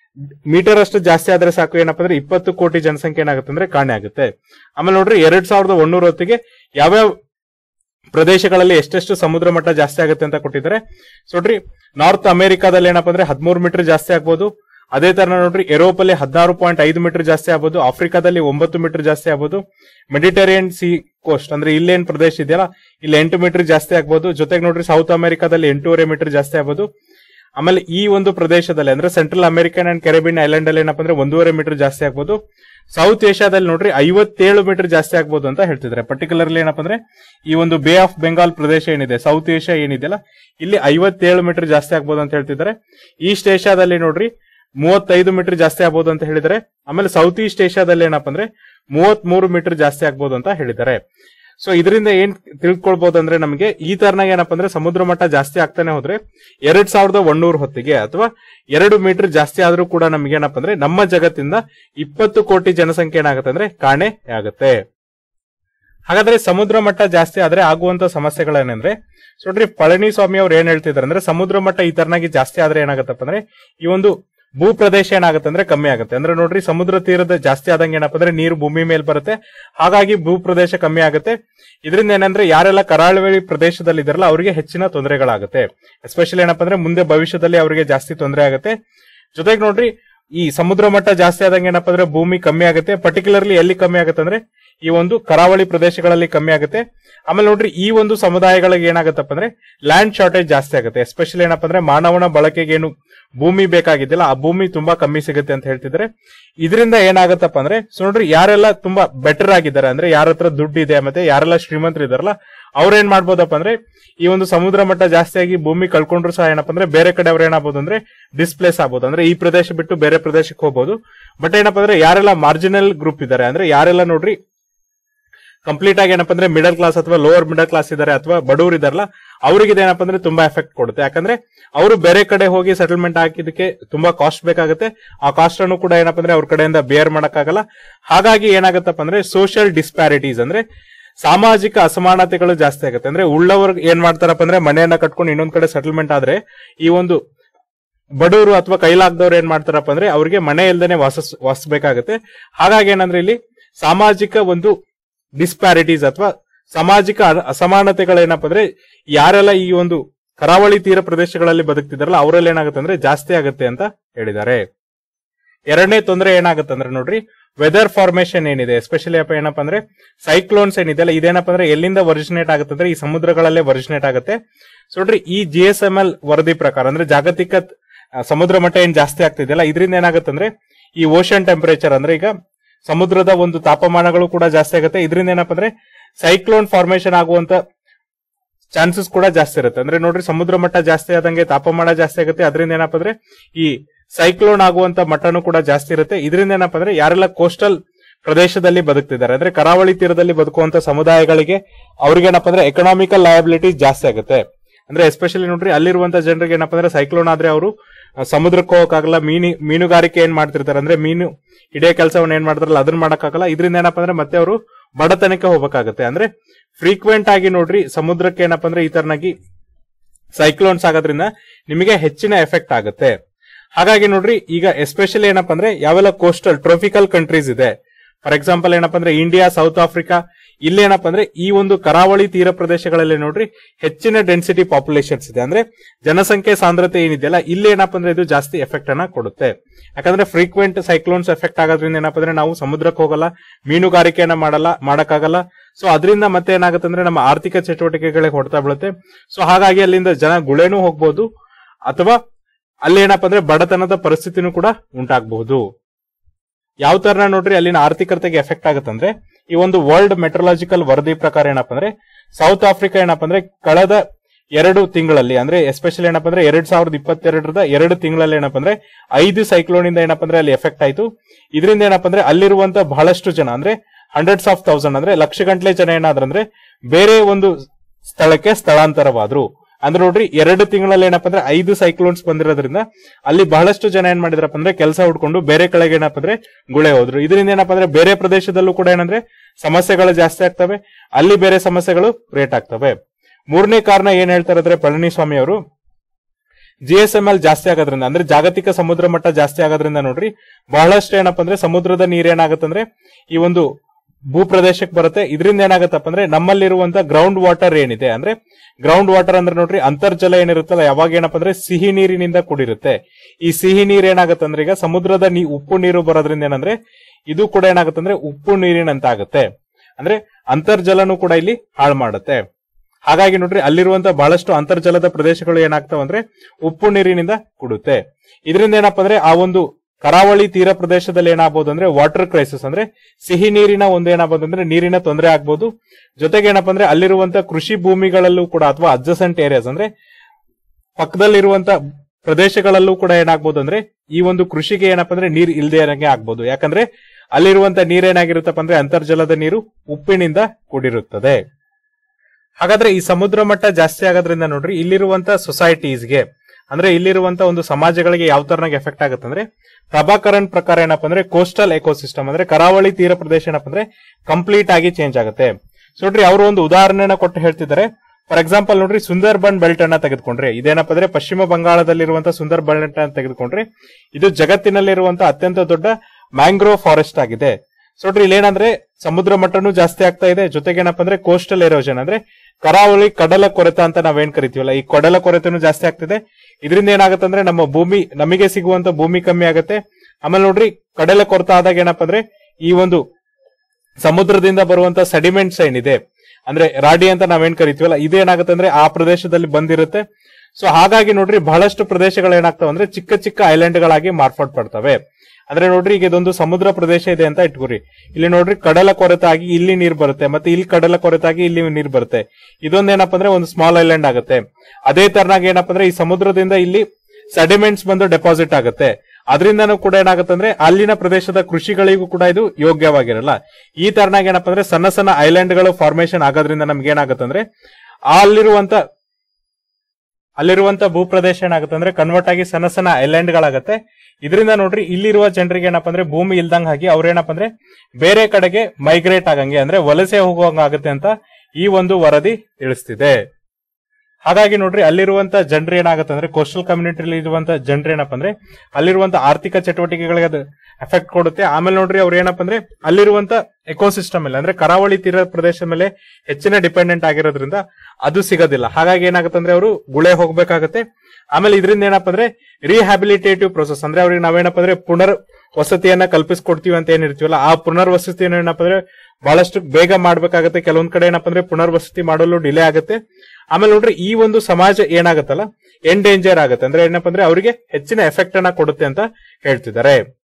ಮೀಟರ್ ಅಷ್ಟು ಜಾಸ್ತಿ ಆದ್ರೆ ಸಾಕು ಏನಪ್ಪ ಅಂದ್ರೆ ಇಪ್ಪತ್ತು ಕೋಟಿ ಜನಸಂಖ್ಯೆ ಏನಾಗುತ್ತೆ ಅಂದ್ರೆ ಕಾಣೆ ಆಗುತ್ತೆ ಆಮೇಲೆ ನೋಡ್ರಿ ಎರಡ್ ಸಾವಿರದ ಒಂದೂರ ಹೊತ್ತಿಗೆ ಯಾವ್ಯಾವ ಪ್ರದೇಶಗಳಲ್ಲಿ ಎಷ್ಟೆಷ್ಟು ಸಮುದ್ರ ಮಟ್ಟ ಜಾಸ್ತಿ ಆಗುತ್ತೆ ಅಂತ ಕೊಟ್ಟಿದ್ದಾರೆ ಸೊ ನೋಡ್ರಿ ನಾರ್ತ್ ಅಮೆರಿಕಾದಲ್ಲಿ ಏನಪ್ಪ ಅಂದ್ರೆ ಹದಿಮೂರು ಮೀಟರ್ ಜಾಸ್ತಿ ಆಗ್ಬೋದು ಅದೇ ತರ ನೋಡ್ರಿ ಯುರೋಪ್ ಅಲ್ಲಿ ಹದಿನಾರು ಪಾಯಿಂಟ್ ಐದು ಮೀಟರ್ ಜಾಸ್ತಿ ಆಗ್ಬೋದು ಆಫ್ರಿಕಾದಲ್ಲಿ ಒಂಬತ್ತು ಮೀಟರ್ ಜಾಸ್ತಿ ಆಗ್ಬೋದು ಮೆಡಿಟೇರಿಯನ್ ಸಿ ಕೋಸ್ಟ್ ಅಂದ್ರೆ ಇಲ್ಲೇನ್ ಪ್ರದೇಶ ಇದೆಯಲ್ಲ ಇಲ್ಲಿ ಎಂಟು ಮೀಟರ್ ಜಾಸ್ತಿ ಆಗ್ಬೋದು ಜೊತೆಗೆ ನೋಡ್ರಿ ಸೌತ್ ಅಮೆರಿಕಾದಲ್ಲಿ ಎಂಟೂವರೆ ಮೀಟರ್ ಜಾಸ್ತಿ ಆಗ್ಬೋದು ಆಮೇಲೆ ಈ ಒಂದು ಪ್ರದೇಶದಲ್ಲಿ ಅಂದ್ರೆ central American and Caribbean island ಅಲ್ಲಿ ಏನಪ್ಪ ಅಂದ್ರೆ ಒಂದೂವರೆ ಮೀಟರ್ ಜಾಸ್ತಿ ಆಗ್ಬೋದು ಸೌತ್ ಏಷ್ಯಾದಲ್ಲಿ ನೋಡ್ರಿ ಐವತ್ತೇಳು ಮೀಟರ್ ಜಾಸ್ತಿ ಆಗ್ಬೋದು ಅಂತ ಹೇಳ್ತಿದ್ದಾರೆ ಪರ್ಟಿಕ್ಯುಲರ್ಲಿ ಏನಪ್ಪ ಅಂದ್ರೆ ಈ ಒಂದು ಬೇ ಆಫ್ ಬೆಂಗಾಲ್ ಪ್ರದೇಶ ಏನಿದೆ ಸೌತ್ ಏಷ್ಯಾ ಏನಿದೆಯಲ್ಲ ಇಲ್ಲಿ ಐವತ್ತೇಳು ಮೀಟರ್ ಜಾಸ್ತಿ ಆಗ್ಬೋದು ಅಂತ ಹೇಳ್ತಿದ್ದಾರೆ ಈಸ್ಟ್ ಏಷ್ಯಾದಲ್ಲಿ ನೋಡ್ರಿ ಮೂವತ್ತೈದು ಮೀಟರ್ ಜಾಸ್ತಿ ಆಗ್ಬೋದು ಅಂತ ಹೇಳಿದ್ದಾರೆ ಆಮೇಲೆ ಸೌತ್ ಈಸ್ಟ್ ಏಷ್ಯಾದಲ್ಲಿ ಏನಪ್ಪ ಅಂದ್ರೆ ಮೂವತ್ತ್ ಮೂರು ಮೀಟರ್ ಜಾಸ್ತಿ ಆಗ್ಬೋದು ಅಂತ ಹೇಳಿದ್ದಾರೆ ಸೊ ಇದರಿಂದ ಏನ್ ತಿಳ್ಕೊಳ್ಬಹುದು ಅಂದ್ರೆ ನಮಗೆ ಈ ತರನಾಗ ಏನಪ್ಪ ಅಂದ್ರೆ ಸಮುದ್ರ ಮಟ್ಟ ಜಾಸ್ತಿ ಆಗ್ತಾನೆ ಹೋದ್ರೆ ಎರಡ್ ಸಾವಿರದ ಒಂದೂರು ಹೊತ್ತಿಗೆ ಅಥವಾ ಎರಡು ಮೀಟರ್ ಜಾಸ್ತಿ ಆದ್ರೂ ಕೂಡ ನಮ್ಗೆ ಏನಪ್ಪ ಅಂದ್ರೆ ನಮ್ಮ ಜಗತ್ತಿಂದ ಇಪ್ಪತ್ತು ಕೋಟಿ ಜನಸಂಖ್ಯೆ ಏನಾಗುತ್ತೆ ಅಂದ್ರೆ ಕಾಣೆ ಆಗುತ್ತೆ ಹಾಗಾದ್ರೆ ಸಮುದ್ರ ಮಟ್ಟ ಜಾಸ್ತಿ ಆದ್ರೆ ಆಗುವಂತ ಸಮಸ್ಯೆಗಳೇನಂದ್ರೆ ಸೊ ನೋಡ್ರಿ ಪಳನಿಸ್ವಾಮಿ ಅವ್ರು ಏನ್ ಹೇಳ್ತಿದಾರೆ ಅಂದ್ರೆ ಸಮುದ್ರ ಮಟ್ಟ ಈ ತರನಾಗಿ ಜಾಸ್ತಿ ಆದ್ರೆ ಏನಾಗತ್ತಪ್ಪ ಅಂದ್ರೆ ಈ ಒಂದು ಭೂ ಪ್ರದೇಶ ಏನಾಗುತ್ತೆ ಅಂದ್ರೆ ಕಮ್ಮಿ ಆಗುತ್ತೆ ಅಂದ್ರೆ ನೋಡ್ರಿ ಸಮುದ್ರ ತೀರದ ಜಾಸ್ತಿ ಆದಂಗೆ ಏನಪ್ಪ ಅಂದ್ರೆ ನೀರು ಭೂಮಿ ಮೇಲೆ ಬರುತ್ತೆ ಹಾಗಾಗಿ ಭೂ ಪ್ರದೇಶ ಕಮ್ಮಿ ಆಗುತ್ತೆ ಇದರಿಂದ ಏನಂದ್ರೆ ಯಾರೆಲ್ಲ ಕರಾವಳಿ ಪ್ರದೇಶದಲ್ಲಿ ಇದಾರಲ್ಲ ಅವರಿಗೆ ಹೆಚ್ಚಿನ ತೊಂದರೆಗಳಾಗುತ್ತೆ ಎಸ್ಪೆಷಲಿ ಏನಪ್ಪ ಅಂದ್ರೆ ಮುಂದೆ ಭವಿಷ್ಯದಲ್ಲಿ ಅವರಿಗೆ ಜಾಸ್ತಿ ತೊಂದರೆ ಆಗುತ್ತೆ ಜೊತೆಗೆ ನೋಡ್ರಿ ಈ ಸಮುದ್ರ ಮಟ್ಟ ಜಾಸ್ತಿ ಆದಂಗೆ ಏನಪ್ಪ ಅಂದ್ರೆ ಭೂಮಿ ಕಮ್ಮಿ ಆಗುತ್ತೆ ಪರ್ಟಿಕ್ಯುಲರ್ಲಿ ಎಲ್ಲಿ ಕಮ್ಮಿ ಆಗುತ್ತೆ ಅಂದ್ರೆ ಈ ಒಂದು ಕರಾವಳಿ ಪ್ರದೇಶಗಳಲ್ಲಿ ಕಮ್ಮಿ ಆಗುತ್ತೆ ಆಮೇಲೆ ನೋಡ್ರಿ ಈ ಒಂದು ಸಮುದಾಯಗಳಿಗೆ ಏನಾಗತ್ತಪ್ಪ ಅಂದ್ರೆ ಲ್ಯಾಂಡ್ ಶಾರ್ಟೇಜ್ ಜಾಸ್ತಿ ಆಗುತ್ತೆ ಎಸ್ಪೆಷಲಿ ಏನಪ್ಪ ಅಂದ್ರೆ ಮಾನವನ ಬಳಕೆಗೆ ಏನು ಭೂಮಿ ಬೇಕಾಗಿದ್ದಿಲ್ಲ ಆ ಭೂಮಿ ತುಂಬಾ ಕಮ್ಮಿ ಸಿಗುತ್ತೆ ಅಂತ ಹೇಳ್ತಿದ್ರೆ ಇದರಿಂದ ಏನಾಗತ್ತಪ್ಪ ಅಂದ್ರೆ ಸೊ ನೋಡ್ರಿ ಯಾರೆಲ್ಲ ತುಂಬಾ ಬೆಟರ್ ಆಗಿದ್ದಾರೆ ಅಂದ್ರೆ ಯಾರ ಹತ್ರ ದುಡ್ಡು ಇದೆ ಮತ್ತೆ ಯಾರೆಲ್ಲ ಶ್ರೀಮಂತರು ಇದಾರಲ್ಲ ಅವ್ರೇನ್ ಮಾಡ್ಬೋದಪ್ಪ ಅಂದ್ರೆ ಈ ಒಂದು ಸಮುದ್ರ ಮಟ್ಟ ಜಾಸ್ತಿಯಾಗಿ ಭೂಮಿ ಕಳ್ಕೊಂಡ್ರು ಸಹ ಏನಪ್ಪ ಅಂದ್ರೆ ಬೇರೆ ಕಡೆ ಅವ್ರು ಏನಾಗ್ಬೋದು ಅಂದ್ರೆ ಡಿಸ್ಪ್ಲೇಸ್ ಆಗ್ಬೋದು ಅಂದ್ರೆ ಈ ಪ್ರದೇಶ ಬಿಟ್ಟು ಬೇರೆ ಪ್ರದೇಶಕ್ಕೆ ಹೋಗ್ಬೋದು ಬಟ್ ಏನಪ್ಪ ಅಂದ್ರೆ ಯಾರೆಲ್ಲ ಮಾರ್ಜಿನಲ್ ಗ್ರೂಪ್ ಇದ್ದಾರೆ ಅಂದ್ರೆ ಯಾರೆಲ್ಲ ನೋಡ್ರಿ ಕಂಪ್ಲೀಟ್ ಆಗಿ ಏನಪ್ಪ ಅಂದ್ರೆ ಮಿಡಲ್ ಕ್ಲಾಸ್ ಅಥವಾ ಲೋವರ್ ಮಿಡಲ್ ಕ್ಲಾಸ್ ಇದಾರೆ ಅಥವಾ ಬಡವರು ಇದಾರಲ್ಲ ಅವ್ರಿಗೆ ಇದೇನಪ್ಪ ಅಂದ್ರೆ ತುಂಬಾ ಎಫೆಕ್ಟ್ ಕೊಡುತ್ತೆ ಯಾಕಂದ್ರೆ ಅವರು ಬೇರೆ ಕಡೆ ಹೋಗಿ ಸೆಟಲ್ಮೆಂಟ್ ಹಾಕಿದಕ್ಕೆ ತುಂಬಾ ಕಾಸ್ಟ್ ಬೇಕಾಗುತ್ತೆ ಆ ಕಾಸ್ಟ್ ಅನ್ನು ಕೂಡ ಏನಪ್ಪ ಅಂದ್ರೆ ಅವ್ರ ಕಡೆಯಿಂದ ಬೇರ್ ಮಾಡಕ್ಕಾಗಲ್ಲ ಹಾಗಾಗಿ ಏನಾಗತ್ತಪ್ಪ ಅಂದ್ರೆ ಸೋಷಿಯಲ್ ಡಿಸ್ಪ್ಯಾರಿಟೀಸ್ ಅಂದ್ರೆ ಸಾಮಾಜಿಕ ಅಸಮಾನತೆಗಳು ಜಾಸ್ತಿ ಆಗುತ್ತೆ ಅಂದ್ರೆ ಉಳ್ಳವರು ಏನ್ ಮಾಡ್ತಾರಪ್ಪ ಅಂದ್ರೆ ಮನೆಯನ್ನ ಕಟ್ಕೊಂಡು ಇನ್ನೊಂದ್ ಕಡೆ ಸೆಟಲ್ಮೆಂಟ್ ಆದ್ರೆ ಈ ಒಂದು ಬಡವರು ಅಥವಾ ಕೈಲಾಗದವ್ರು ಏನ್ ಮಾಡ್ತಾರಪ್ಪ ಅಂದ್ರೆ ಅವ್ರಿಗೆ ಮನೆ ಇಲ್ದೇನೆ ವಾಸ ವಾಸಿಸಬೇಕಾಗತ್ತೆ ಹಾಗಾಗಿ ಏನಂದ್ರೆ ಇಲ್ಲಿ ಸಾಮಾಜಿಕ ಒಂದು ಡಿಸ್ಪ್ಯಾರಿಟೀಸ್ ಅಥವಾ ಸಾಮಾಜಿಕ ಅ- ಅಸಮಾನತೆಗಳೇನಪ್ಪ ಅಂದ್ರೆ ಯಾರೆಲ್ಲ ಈ ಒಂದು ಕರಾವಳಿ ತೀರ ಪ್ರದೇಶಗಳಲ್ಲಿ ಬದುಕ್ತಿದಾರಲ್ಲ ಅವರಲ್ಲಿ ಏನಾಗುತ್ತೆ ಅಂದ್ರೆ ಜಾಸ್ತಿ ಆಗುತ್ತೆ ಅಂತ ಹೇಳಿದ್ದಾರೆ ಎರಡನೇ ತೊಂದರೆ ಏನಾಗುತ್ತೆ ಅಂದ್ರೆ ನೋಡ್ರಿ ವೆದರ್ ಫಾರ್ಮೇಶನ್ ಏನಿದೆ ಎಸ್ಪೆಷಲಿ ಅಪ್ಪ ಏನಪ್ಪ ಅಂದ್ರೆ ಸೈಕ್ಲೋನ್ಸ್ ಏನಿದೆ ಅಲ್ಲ ಇದೇನಪ್ಪ ಅಂದ್ರೆ ಎಲ್ಲಿಂದ ಒರಿಜಿನೇಟ್ ಆಗುತ್ತೆ ಅಂದ್ರೆ ಈ ಸಮುದ್ರಗಳಲ್ಲೇ ಒರಿಜಿನೇಟ್ ಆಗುತ್ತೆ ಸೊ ನೋಡ್ರಿ ಈ ಜಿ ಎಸ್ ಎಂ ಎಲ್ ವರದಿ ಪ್ರಕಾರ ಅಂದ್ರೆ ಜಾಗತಿಕ ಆ, ಸಮುದ್ರ ಮಟ್ಟ ಏನ್ ಜಾಸ್ತಿ ಆಗ್ತಿದೆಯಲ್ಲ ಇದರಿಂದ ಏನಾಗುತ್ತೆ ಅಂದ್ರೆ ಈ ಓಷನ್ ಟೆಂಪರೇಚರ್ ಅಂದ್ರೆ ಈಗ ಸಮುದ್ರದ ಒಂದು ತಾಪಮಾನಗಳು ಕೂಡ ಜಾಸ್ತಿ ಆಗುತ್ತೆ ಇದರಿಂದ ಏನಪ್ಪ ಅಂದ್ರೆ ಸೈಕ್ಲೋನ್ ಫಾರ್ಮೇಶನ್ ಆಗುವಂತ ಚಾನ್ಸಸ್ ಕೂಡ ಜಾಸ್ತಿ ಇರುತ್ತೆ ಅಂದ್ರೆ ನೋಡ್ರಿ ಸಮುದ್ರ ಮಟ್ಟ ಜಾಸ್ತಿ ಆದಂಗೆ ತಾಪಮಾನ ಜಾಸ್ತಿ ಆಗುತ್ತೆ ಅದರಿಂದ ಏನಪ್ಪ ಅಂದ್ರೆ ಈ ಸೈಕ್ಲೋನ್ ಆಗುವಂತ ಮಟ್ಟನೂ ಕೂಡ ಜಾಸ್ತಿ ಇರುತ್ತೆ ಇದರಿಂದ ಏನಪ್ಪ ಅಂದ್ರೆ ಯಾರೆಲ್ಲ ಕೋಸ್ಟಲ್ ಪ್ರದೇಶದಲ್ಲಿ ಬದುಕ್ತಿದ್ದಾರೆ ಅಂದ್ರೆ ಕರಾವಳಿ ತೀರದಲ್ಲಿ ಬದುಕುವಂತ ಸಮುದಾಯಗಳಿಗೆ ಅವ್ರಿಗೆ ಏನಪ್ಪ ಅಂದ್ರೆ ಎಕನಾಮಿಕಲ್ ಲಯಬಿಲಿಟಿ ಜಾಸ್ತಿ ಆಗುತ್ತೆ ಅಂದ್ರೆ ಎಸ್ಪೆಷಲಿ ನೋಡ್ರಿ ಅಲ್ಲಿರುವಂತ ಜನರಿಗೆ ಏನಪ್ಪ ಅಂದ್ರೆ ಸೈಕ್ಲೋನ್ ಆದ್ರೆ ಅವರು ಸಮುದ್ರಕ್ಕೆ ಹೋಗಕ್ಕಾಗಲ್ಲ ಮೀನಿ ಮೀನುಗಾರಿಕೆ ಏನ್ ಮಾಡ್ತಿರ್ತಾರೆ ಅಂದ್ರೆ ಮೀನು ಹಿಡಿಯೋ ಕೆಲಸವನ್ನ ಏನ್ ಮಾಡ್ತಾರಲ್ಲ ಅದನ್ನ ಮಾಡಕ್ಕಾಗಲ್ಲ ಇದರಿಂದ ಏನಪ್ಪ ಅಂದ್ರೆ ಮತ್ತೆ ಅವರು ಬಡತನಕ್ಕೆ ಹೋಗ್ಬೇಕಾಗತ್ತೆ ಅಂದ್ರೆ ಫ್ರೀಕ್ವೆಂಟ್ ಆಗಿ ನೋಡ್ರಿ ಸಮುದ್ರಕ್ಕೆ ಏನಪ್ಪ ಅಂದ್ರೆ ಈ ತರನಾಗಿ ಸೈಕ್ಲೋನ್ಸ್ ಆಗೋದ್ರಿಂದ ನಿಮಗೆ ಹೆಚ್ಚಿನ ಎಫೆಕ್ಟ್ ಆಗುತ್ತೆ ಹಾಗಾಗಿ ನೋಡ್ರಿ ಈಗ ಎಸ್ಪೆಷಲಿ ಏನಪ್ಪ ಅಂದ್ರೆ ಯಾವೆಲ್ಲ ಕೋಸ್ಟಲ್ ಟ್ರೋಪಿಕಲ್ ಕಂಟ್ರೀಸ್ ಇದೆ ಫಾರ್ ಎಕ್ಸಾಂಪಲ್ ಏನಪ್ಪ ಅಂದ್ರೆ ಇಂಡಿಯಾ ಸೌತ್ ಆಫ್ರಿಕಾ ಇಲ್ಲಿ ಏನಪ್ಪ ಅಂದ್ರೆ ಈ ಒಂದು ಕರಾವಳಿ ತೀರ ಪ್ರದೇಶಗಳಲ್ಲಿ ನೋಡ್ರಿ ಹೆಚ್ಚಿನ ಡೆನ್ಸಿಟಿ ಪಾಪ್ಯುಲೇಷನ್ಸ್ ಇದೆ ಅಂದ್ರೆ ಜನಸಂಖ್ಯೆ ಸಾಂದ್ರತೆ ಏನಿದೆಯಲ್ಲ ಇಲ್ಲಿ ಏನಪ್ಪ ಅಂದ್ರೆ ಇದು ಜಾಸ್ತಿ ಎಫೆಕ್ಟ್ ಅನ್ನ ಕೊಡುತ್ತೆ ಯಾಕಂದ್ರೆ ಫ್ರೀಕ್ವೆಂಟ್ ಸೈಕ್ಲೋನ್ಸ್ ಎಫೆಕ್ಟ್ ಆಗೋದ್ರಿಂದ ಏನಪ್ಪ ಅಂದ್ರೆ ನಾವು ಸಮುದ್ರಕ್ಕೆ ಹೋಗಲ್ಲ ಮೀನುಗಾರಿಕೆಯನ್ನ ಮಾಡಲ್ಲ ಮಾಡಕ್ಕಾಗಲ್ಲ ಸೊ ಅದರಿಂದ ಮತ್ತೆ ಏನಾಗುತ್ತೆ ಅಂದ್ರೆ ನಮ್ಮ ಆರ್ಥಿಕ ಚಟುವಟಿಕೆಗಳಿಗೆ ಹೊಡ್ತಾ ಬೀಳುತ್ತೆ ಸೊ ಹಾಗಾಗಿ ಅಲ್ಲಿಂದ ಜನ ಗುಳೆನೂ ಹೋಗ್ಬೋದು ಅಥವಾ ಅಲ್ಲಿ ಏನಪ್ಪ ಅಂದ್ರೆ ಬಡತನದ ಪರಿಸ್ಥಿತಿನೂ ಕೂಡ ಉಂಟಾಗಬಹುದು ಯಾವ ತರ ನೋಡ್ರಿ ಅಲ್ಲಿನ ಆರ್ಥಿಕತೆಗೆ ಎಫೆಕ್ಟ್ ಆಗುತ್ತಂದ್ರೆ ಈ ಒಂದು ವರ್ಲ್ಡ್ ಮೆಟ್ರಲಾಜಿಕಲ್ ವರದಿ ಪ್ರಕಾರ ಏನಪ್ಪ ಅಂದ್ರೆ ಸೌತ್ ಆಫ್ರಿಕಾ ಏನಪ್ಪ ಅಂದ್ರೆ ಕಳೆದ ಎರಡು ತಿಂಗಳಲ್ಲಿ ಅಂದ್ರೆ ಎಸ್ಪೆಷಲಿ ಏನಪ್ಪ ಅಂದ್ರೆ ಎರಡ್ ಸಾವಿರದ ಇಪ್ಪತ್ತೆರಡರದ ಎರಡು ತಿಂಗಳಲ್ಲಿ ಏನಪ್ಪ ಅಂದ್ರೆ ಐದು ಸೈಕ್ಲೋನ್ ಇಂದ ಏನಪ್ಪ ಅಂದ್ರೆ ಅಲ್ಲಿ ಎಫೆಕ್ಟ್ ಆಯ್ತು ಇದರಿಂದ ಏನಪ್ಪ ಅಂದ್ರೆ ಅಲ್ಲಿರುವಂತ ಬಹಳಷ್ಟು ಜನ ಅಂದ್ರೆ ಹಂಡ್ರೆಡ್ಸ್ ಆಫ್ ತೌಸಂಡ್ ಅಂದ್ರೆ ಲಕ್ಷ ಗಂಟ್ಲೆ ಜನ ಏನಾದ್ರಂದ್ರೆ ಬೇರೆ ಒಂದು ಸ್ಥಳಕ್ಕೆ ಸ್ಥಳಾಂತರವಾದ್ರು ಅಂದ್ರೆ ನೋಡ್ರಿ ಎರಡು ತಿಂಗಳಲ್ಲಿ ಏನಪ್ಪ ಅಂದ್ರೆ ಐದು ಸೈಕ್ಲೋನ್ಸ್ ಬಂದಿರೋದ್ರಿಂದ ಅಲ್ಲಿ ಬಹಳಷ್ಟು ಜನ ಏನ್ ಮಾಡಿದ್ರಪ್ಪ ಅಂದ್ರೆ ಕೆಲಸ ಹುಡ್ಕೊಂಡು ಬೇರೆ ಕಡೆಗೆ ಏನಪ್ಪ ಅಂದ್ರೆ ಗುಳೆ ಹೋದ್ರು ಇದರಿಂದ ಏನಪ್ಪ ಅಂದ್ರೆ ಬೇರೆ ಪ್ರದೇಶದಲ್ಲೂ ಕೂಡ ಏನಂದ್ರೆ ಸಮಸ್ಯೆಗಳು ಜಾಸ್ತಿ ಆಗ್ತವೆ ಅಲ್ಲಿ ಬೇರೆ ಸಮಸ್ಯೆಗಳು ಕ್ರಿಯೇಟ್ ಆಗ್ತವೆ ಮೂರನೇ ಕಾರಣ ಏನ್ ಹೇಳ್ತಾರೆ ಅಂದ್ರೆ ಪಳನಿಸ್ವಾಮಿ ಅವರು ಜಿ ಎಸ್ ಎಂ ಎಲ್ ಜಾಸ್ತಿ ಆಗೋದ್ರಿಂದ ಅಂದ್ರೆ ಜಾಗತಿಕ ಸಮುದ್ರ ಮಟ್ಟ ಜಾಸ್ತಿ ಆಗೋದ್ರಿಂದ ನೋಡ್ರಿ ಬಹಳಷ್ಟು ಏನಪ್ಪ ಅಂದ್ರೆ ಸಮುದ್ರದ ನೀರ್ ಏನಾಗತ್ತಂದ್ರೆ ಈ ಒಂದು ಭೂ ಪ್ರದೇಶಕ್ಕೆ ಬರುತ್ತೆ ಇದರಿಂದ ಏನಾಗತ್ತಪ್ಪ ಅಂದ್ರೆ ನಮ್ಮಲ್ಲಿರುವಂತ ಗ್ರೌಂಡ್ ವಾಟರ್ ಏನಿದೆ ಅಂದ್ರೆ ಗ್ರೌಂಡ್ ವಾಟರ್ ಅಂದ್ರೆ ನೋಡ್ರಿ ಅಂತರ್ಜಲ ಏನಿರುತ್ತಲ್ಲ ಯಾವಾಗ ಏನಪ್ಪ ಅಂದ್ರೆ ಸಿಹಿ ನೀರಿನಿಂದ ಕೂಡಿರುತ್ತೆ ಈ ಸಿಹಿ ನೀರ್ ಏನಾಗತ್ತಂದ್ರೆ ಈಗ ಸಮುದ್ರದ ನೀ ಉಪ್ಪು ನೀರು ಬರೋದ್ರಿಂದ ಏನಂದ್ರೆ ಇದು ಕೂಡ ಏನಾಗತ್ತಂದ್ರೆ ಉಪ್ಪು ನೀರಿನಂತ ಆಗುತ್ತೆ ಅಂದ್ರೆ ಅಂತರ್ಜಲನು ಕೂಡ ಇಲ್ಲಿ ಹಾಳು ಮಾಡುತ್ತೆ ಹಾಗಾಗಿ ನೋಡ್ರಿ ಅಲ್ಲಿರುವಂತ ಬಹಳಷ್ಟು ಅಂತರ್ಜಲದ ಪ್ರದೇಶಗಳು ಏನಾಗ್ತಾವ ಅಂದ್ರೆ ಉಪ್ಪು ನೀರಿನಿಂದ ಕೂಡುತ್ತೆ ಇದರಿಂದ ಏನಪ್ಪಾ ಅಂದ್ರೆ ಆ ಒಂದು ಕರಾವಳಿ ತೀರ ಪ್ರದೇಶದಲ್ಲಿ ಏನಾಗಬಹುದು ಅಂದ್ರೆ ವಾಟರ್ ಕ್ರೈಸಿಸ್ ಅಂದ್ರೆ ಸಿಹಿ ನೀರಿನ ಒಂದು ಏನಾಗಬಹುದು ಅಂದ್ರೆ ನೀರಿನ ತೊಂದರೆ ಆಗ್ಬಹುದು ಜೊತೆಗೆ ಏನಪ್ಪಾ ಅಂದ್ರೆ ಅಲ್ಲಿರುವಂತ ಕೃಷಿ ಭೂಮಿಗಳಲ್ಲೂ ಕೂಡ ಅಥವಾ ಅಡ್ಜಸೆಂಟ್ ಏರಿಯಾಸ್ ಅಂದ್ರೆ ಪಕ್ಕದಲ್ಲಿರುವಂತ ಪ್ರದೇಶಗಳಲ್ಲೂ ಕೂಡ ಏನಾಗ್ಬೋದು ಅಂದ್ರೆ ಈ ಒಂದು ಕೃಷಿಗೆ ಏನಪ್ಪಾ ಅಂದ್ರೆ ನೀರ್ ಇಲ್ದೇ ಇರಂಗೆ ಆಗ್ಬೋದು ಯಾಕಂದ್ರೆ ಅಲ್ಲಿರುವಂತ ನೀರೇನಾಗಿರುತ್ತಪ್ಪ ಅಂದ್ರೆ ಅಂತರ್ಜಲದ ನೀರು ಉಪ್ಪಿನಿಂದ ಕೂಡಿರುತ್ತದೆ ಹಾಗಾದ್ರೆ ಈ ಸಮುದ್ರ ಮಟ್ಟ ಜಾಸ್ತಿ ಆಗೋದ್ರಿಂದ ನೋಡ್ರಿ ಇಲ್ಲಿರುವಂತ ಸೊಸೈಟೀಸ್ಗೆ ಅಂದ್ರೆ ಇಲ್ಲಿರುವಂತ ಒಂದು ಸಮಾಜಗಳಿಗೆ ಯಾವ ತರನಾಗಿ ಎಫೆಕ್ಟ್ ಆಗುತ್ತೆ ಅಂದ್ರೆ ಪ್ರಭಾಕರನ್ ಪ್ರಕಾರ ಏನಪ್ಪಾ ಅಂದ್ರೆ ಕೋಸ್ಟಲ್ ಎಕೋಸಿಸ್ಟಮ್ ಅಂದ್ರೆ ಕರಾವಳಿ ತೀರ ಪ್ರದೇಶ ಏನಪ್ಪಾ ಅಂದ್ರೆ ಕಂಪ್ಲೀಟ್ ಆಗಿ ಚೇಂಜ್ ಆಗುತ್ತೆ ಸೊ ನೋಡ್ರಿ ಅವರು ಒಂದು ಉದಾಹರಣೆನ ಕೊಟ್ಟು ಹೇಳ್ತಿದ್ದಾರೆ ಫಾರ್ ಎಕ್ಸಾಂಪಲ್ ನೋಡ್ರಿ ಸುಂದರ್ಬನ್ ಬೆಲ್ಟ್ ಅನ್ನ ತೆಗೆದುಕೊಂಡ್ರೆ ಇದೇನಪ್ಪ ಅಂದ್ರೆ ಪಶ್ಚಿಮ ಬಂಗಾಳದಲ್ಲಿರುವಂತ ಸುಂದರ್ ಬೆಲ್ಟ್ ಅನ್ನ ತೆಗೆದುಕೊಂಡ್ರೆ ಇದು ಜಗತ್ತಿನಲ್ಲಿರುವಂತ ಅತ್ಯಂತ ದೊಡ್ಡ ಮ್ಯಾಂಗ್ರೋವ್ ಫಾರೆಸ್ಟ್ ಆಗಿದೆ ಸೊ ನೋಡ್ರಿ ಇಲ್ಲೇನಂದ್ರೆ ಸಮುದ್ರ ಮಟ್ಟನೂ ಜಾಸ್ತಿ ಆಗ್ತಾ ಇದೆ ಜೊತೆಗೆ ಏನಪ್ಪಾ ಅಂದ್ರೆ ಕೋಸ್ಟಲ್ ಎರೋಷನ್ ಅಂದ್ರೆ ಕರಾವಳಿ ಕಡಲ ಕೊರೆತ ಅಂತ ನಾವೇನ್ ಕರಿತೀವಲ್ಲ ಈ ಕಡಲ ಕೊರೆತನೂ ಜಾಸ್ತಿ ಆಗ್ತಿದೆ ಇದರಿಂದ ಏನಾಗುತ್ತೆ ಅಂದ್ರೆ ನಮ್ಮ ಭೂಮಿ ನಮಗೆ ಸಿಗುವಂತ ಭೂಮಿ ಕಮ್ಮಿ ಆಗುತ್ತೆ ಆಮೇಲೆ ನೋಡ್ರಿ ಕಡಲ ಕೊರತ ಆದಾಗ ಏನಪ್ಪಾ ಅಂದ್ರೆ ಈ ಒಂದು ಸಮುದ್ರದಿಂದ ಬರುವಂತ ಸೆಡಿಮೆಂಟ್ಸ್ ಏನಿದೆ ಅಂದ್ರೆ ರಾಡಿ ಅಂತ ನಾವೇನ್ ಕರಿತೀವಲ್ಲ ಇದೇನಾಗುತ್ತೆ ಅಂದ್ರೆ ಆ ಪ್ರದೇಶದಲ್ಲಿ ಬಂದಿರುತ್ತೆ ಸೊ ಹಾಗಾಗಿ ನೋಡ್ರಿ ಬಹಳಷ್ಟು ಪ್ರದೇಶಗಳು ಏನಾಗ್ತಾವ ಅಂದ್ರೆ ಚಿಕ್ಕ ಚಿಕ್ಕ ಐಲ್ಯಾಂಡ್ ಗಳಾಗಿ ಮಾರ್ಪಾಟ್ ಪಡ್ತವೆ ಅಂದ್ರೆ ನೋಡ್ರಿ ಈಗ ಇದೊಂದು ಸಮುದ್ರ ಪ್ರದೇಶ ಇದೆ ಅಂತ ಇಟ್ಕೋರಿ ಇಲ್ಲಿ ನೋಡ್ರಿ ಕಡಲ ಕೊರೆತ ಆಗಿ ಇಲ್ಲಿ ನೀರ್ ಬರುತ್ತೆ ಮತ್ತೆ ಇಲ್ಲಿ ಕಡಲ ಕೊರೆತ ಆಗಿ ಇಲ್ಲಿ ನೀರ್ ಬರುತ್ತೆ ಇದೊಂದ್ ಏನಪ್ಪಾ ಅಂದ್ರೆ ಒಂದು ಸ್ಮಾಲ್ ಐಲ್ಯಾಂಡ್ ಆಗುತ್ತೆ ಅದೇ ತರನಾಗಿ ಏನಪ್ಪಾ ಅಂದ್ರೆ ಈ ಸಮುದ್ರದಿಂದ ಇಲ್ಲಿ ಸೆಡಿಮೆಂಟ್ಸ್ ಬಂದು ಡೆಪಾಸಿಟ್ ಆಗುತ್ತೆ ಅದರಿಂದನೂ ಕೂಡ ಏನಾಗುತ್ತೆ ಅಂದ್ರೆ ಅಲ್ಲಿನ ಪ್ರದೇಶದ ಕೃಷಿಗಳಿಗೂ ಕೂಡ ಇದು ಯೋಗ್ಯವಾಗಿರಲ್ಲ ಈ ತರನಾಗಿ ಏನಪ್ಪಾ ಅಂದ್ರೆ ಸಣ್ಣ ಸಣ್ಣ ಐಲ್ಯಾಂಡ್ ಗಳು ಫಾರ್ಮೇಶನ್ ಆಗೋದ್ರಿಂದ ನಮ್ಗೆ ಏನಾಗುತ್ತೆ ಅಂದ್ರೆ ಅಲ್ಲಿರುವಂತ ಅಲ್ಲಿರುವಂತ ಭೂಪ್ರದೇಶ ಏನಾಗುತ್ತೆ ಅಂದ್ರೆ ಕನ್ವರ್ಟ್ ಆಗಿ ಸಣ್ಣ ಸಣ್ಣ ಐಲ್ಯಾಂಡ್ ಗಳಾಗತ್ತೆ ಇದರಿಂದ ನೋಡ್ರಿ ಇಲ್ಲಿರುವ ಜನರಿಗೆ ಏನಪ್ಪಾ ಅಂದ್ರೆ ಭೂಮಿ ಇಲ್ದಂಗ್ ಆಗಿ ಅವ್ರೇನಪ್ಪ ಅಂದ್ರೆ ಬೇರೆ ಕಡೆಗೆ ಮೈಗ್ರೇಟ್ ಆಗಂಗೆ ಅಂದ್ರೆ ವಲಸೆ ಹೋಗುವಂಗಾಗುತ್ತೆ ಅಂತ ಈ ಒಂದು ವರದಿ ತಿಳಿಸ್ತಿದೆ ಹಾಗಾಗಿ ನೋಡ್ರಿ ಅಲ್ಲಿರುವಂತ ಜನರು ಏನಾಗುತ್ತೆ ಅಂದ್ರೆ ಕೋಸ್ಟಲ್ ಕಮ್ಯುನಿಟಿಲಿ ಇರುವಂತ ಜನರು ಏನಪ್ಪ ಅಂದ್ರೆ ಅಲ್ಲಿರುವಂತ ಆರ್ಥಿಕ ಚಟುವಟಿಕೆಗಳಿಗೆ ಅದು ಎಫೆಕ್ಟ್ ಕೊಡುತ್ತೆ ಆಮೇಲೆ ನೋಡ್ರಿ ಅವ್ರು ಏನಪ್ಪ ಅಂದ್ರೆ ಅಲ್ಲಿರುವಂತ ಎಕೋಸಿಸ್ಟಮ್ ಮೇಲೆ ಅಂದ್ರೆ ಕರಾವಳಿ ತೀರ ಪ್ರದೇಶದ ಮೇಲೆ ಹೆಚ್ಚಿನ ಡಿಪೆಂಡೆಂಟ್ ಆಗಿರೋದ್ರಿಂದ ಅದು ಸಿಗೋದಿಲ್ಲ ಹಾಗಾಗಿ ಏನಾಗುತ್ತೆ ಅಂದ್ರೆ ಅವರು ಗುಳೆ ಹೋಗ್ಬೇಕಾಗತ್ತೆ ಆಮೇಲೆ ಇದರಿಂದ ಏನಪ್ಪ ಅಂದ್ರೆ ರಿಹ್ಯಾಬಿಲಿಟೇಟಿವ್ ಪ್ರೊಸೆಸ್ ಅಂದ್ರೆ ಅವ್ರಿಗೆ ನಾವೇನಪ್ಪ ಅಂದ್ರೆ ಪುನರ್ ವಸತಿಯನ್ನ ಕಲ್ಪಿಸ್ಕೊಡ್ತೀವಿ ಅಂತ ಏನಿರ್ತೀವಲ್ಲ ಆ ಪುನರ್ ವಸತಿಯನ್ನು ಏನಪ್ಪ ಅಂದ್ರೆ ಬಹಳಷ್ಟು ಬೇಗ ಮಾಡ್ಬೇಕಾಗತ್ತೆ ಕೆಲವೊಂದ್ ಕಡೆ ಏನಪ್ಪ ಅಂದ್ರೆ ಪುನರ್ವಸತಿ ಮಾಡಲು ಡಿಲೇ ಆಗುತ್ತೆ ಆಮೇಲೆ ನೋಡ್ರಿ ಈ ಒಂದು ಸಮಾಜ ಏನಾಗತ್ತಲ್ಲ ಎನ್ ಡೇಂಜರ್ ಆಗುತ್ತೆ ಅಂದ್ರೆ ಏನಪ್ಪ ಅಂದ್ರೆ ಅವರಿಗೆ ಹೆಚ್ಚಿನ ಎಫೆಕ್ಟ್ ಅನ್ನ ಕೊಡುತ್ತೆ ಅಂತ ಹೇಳ್ತಿದ್ದಾರೆ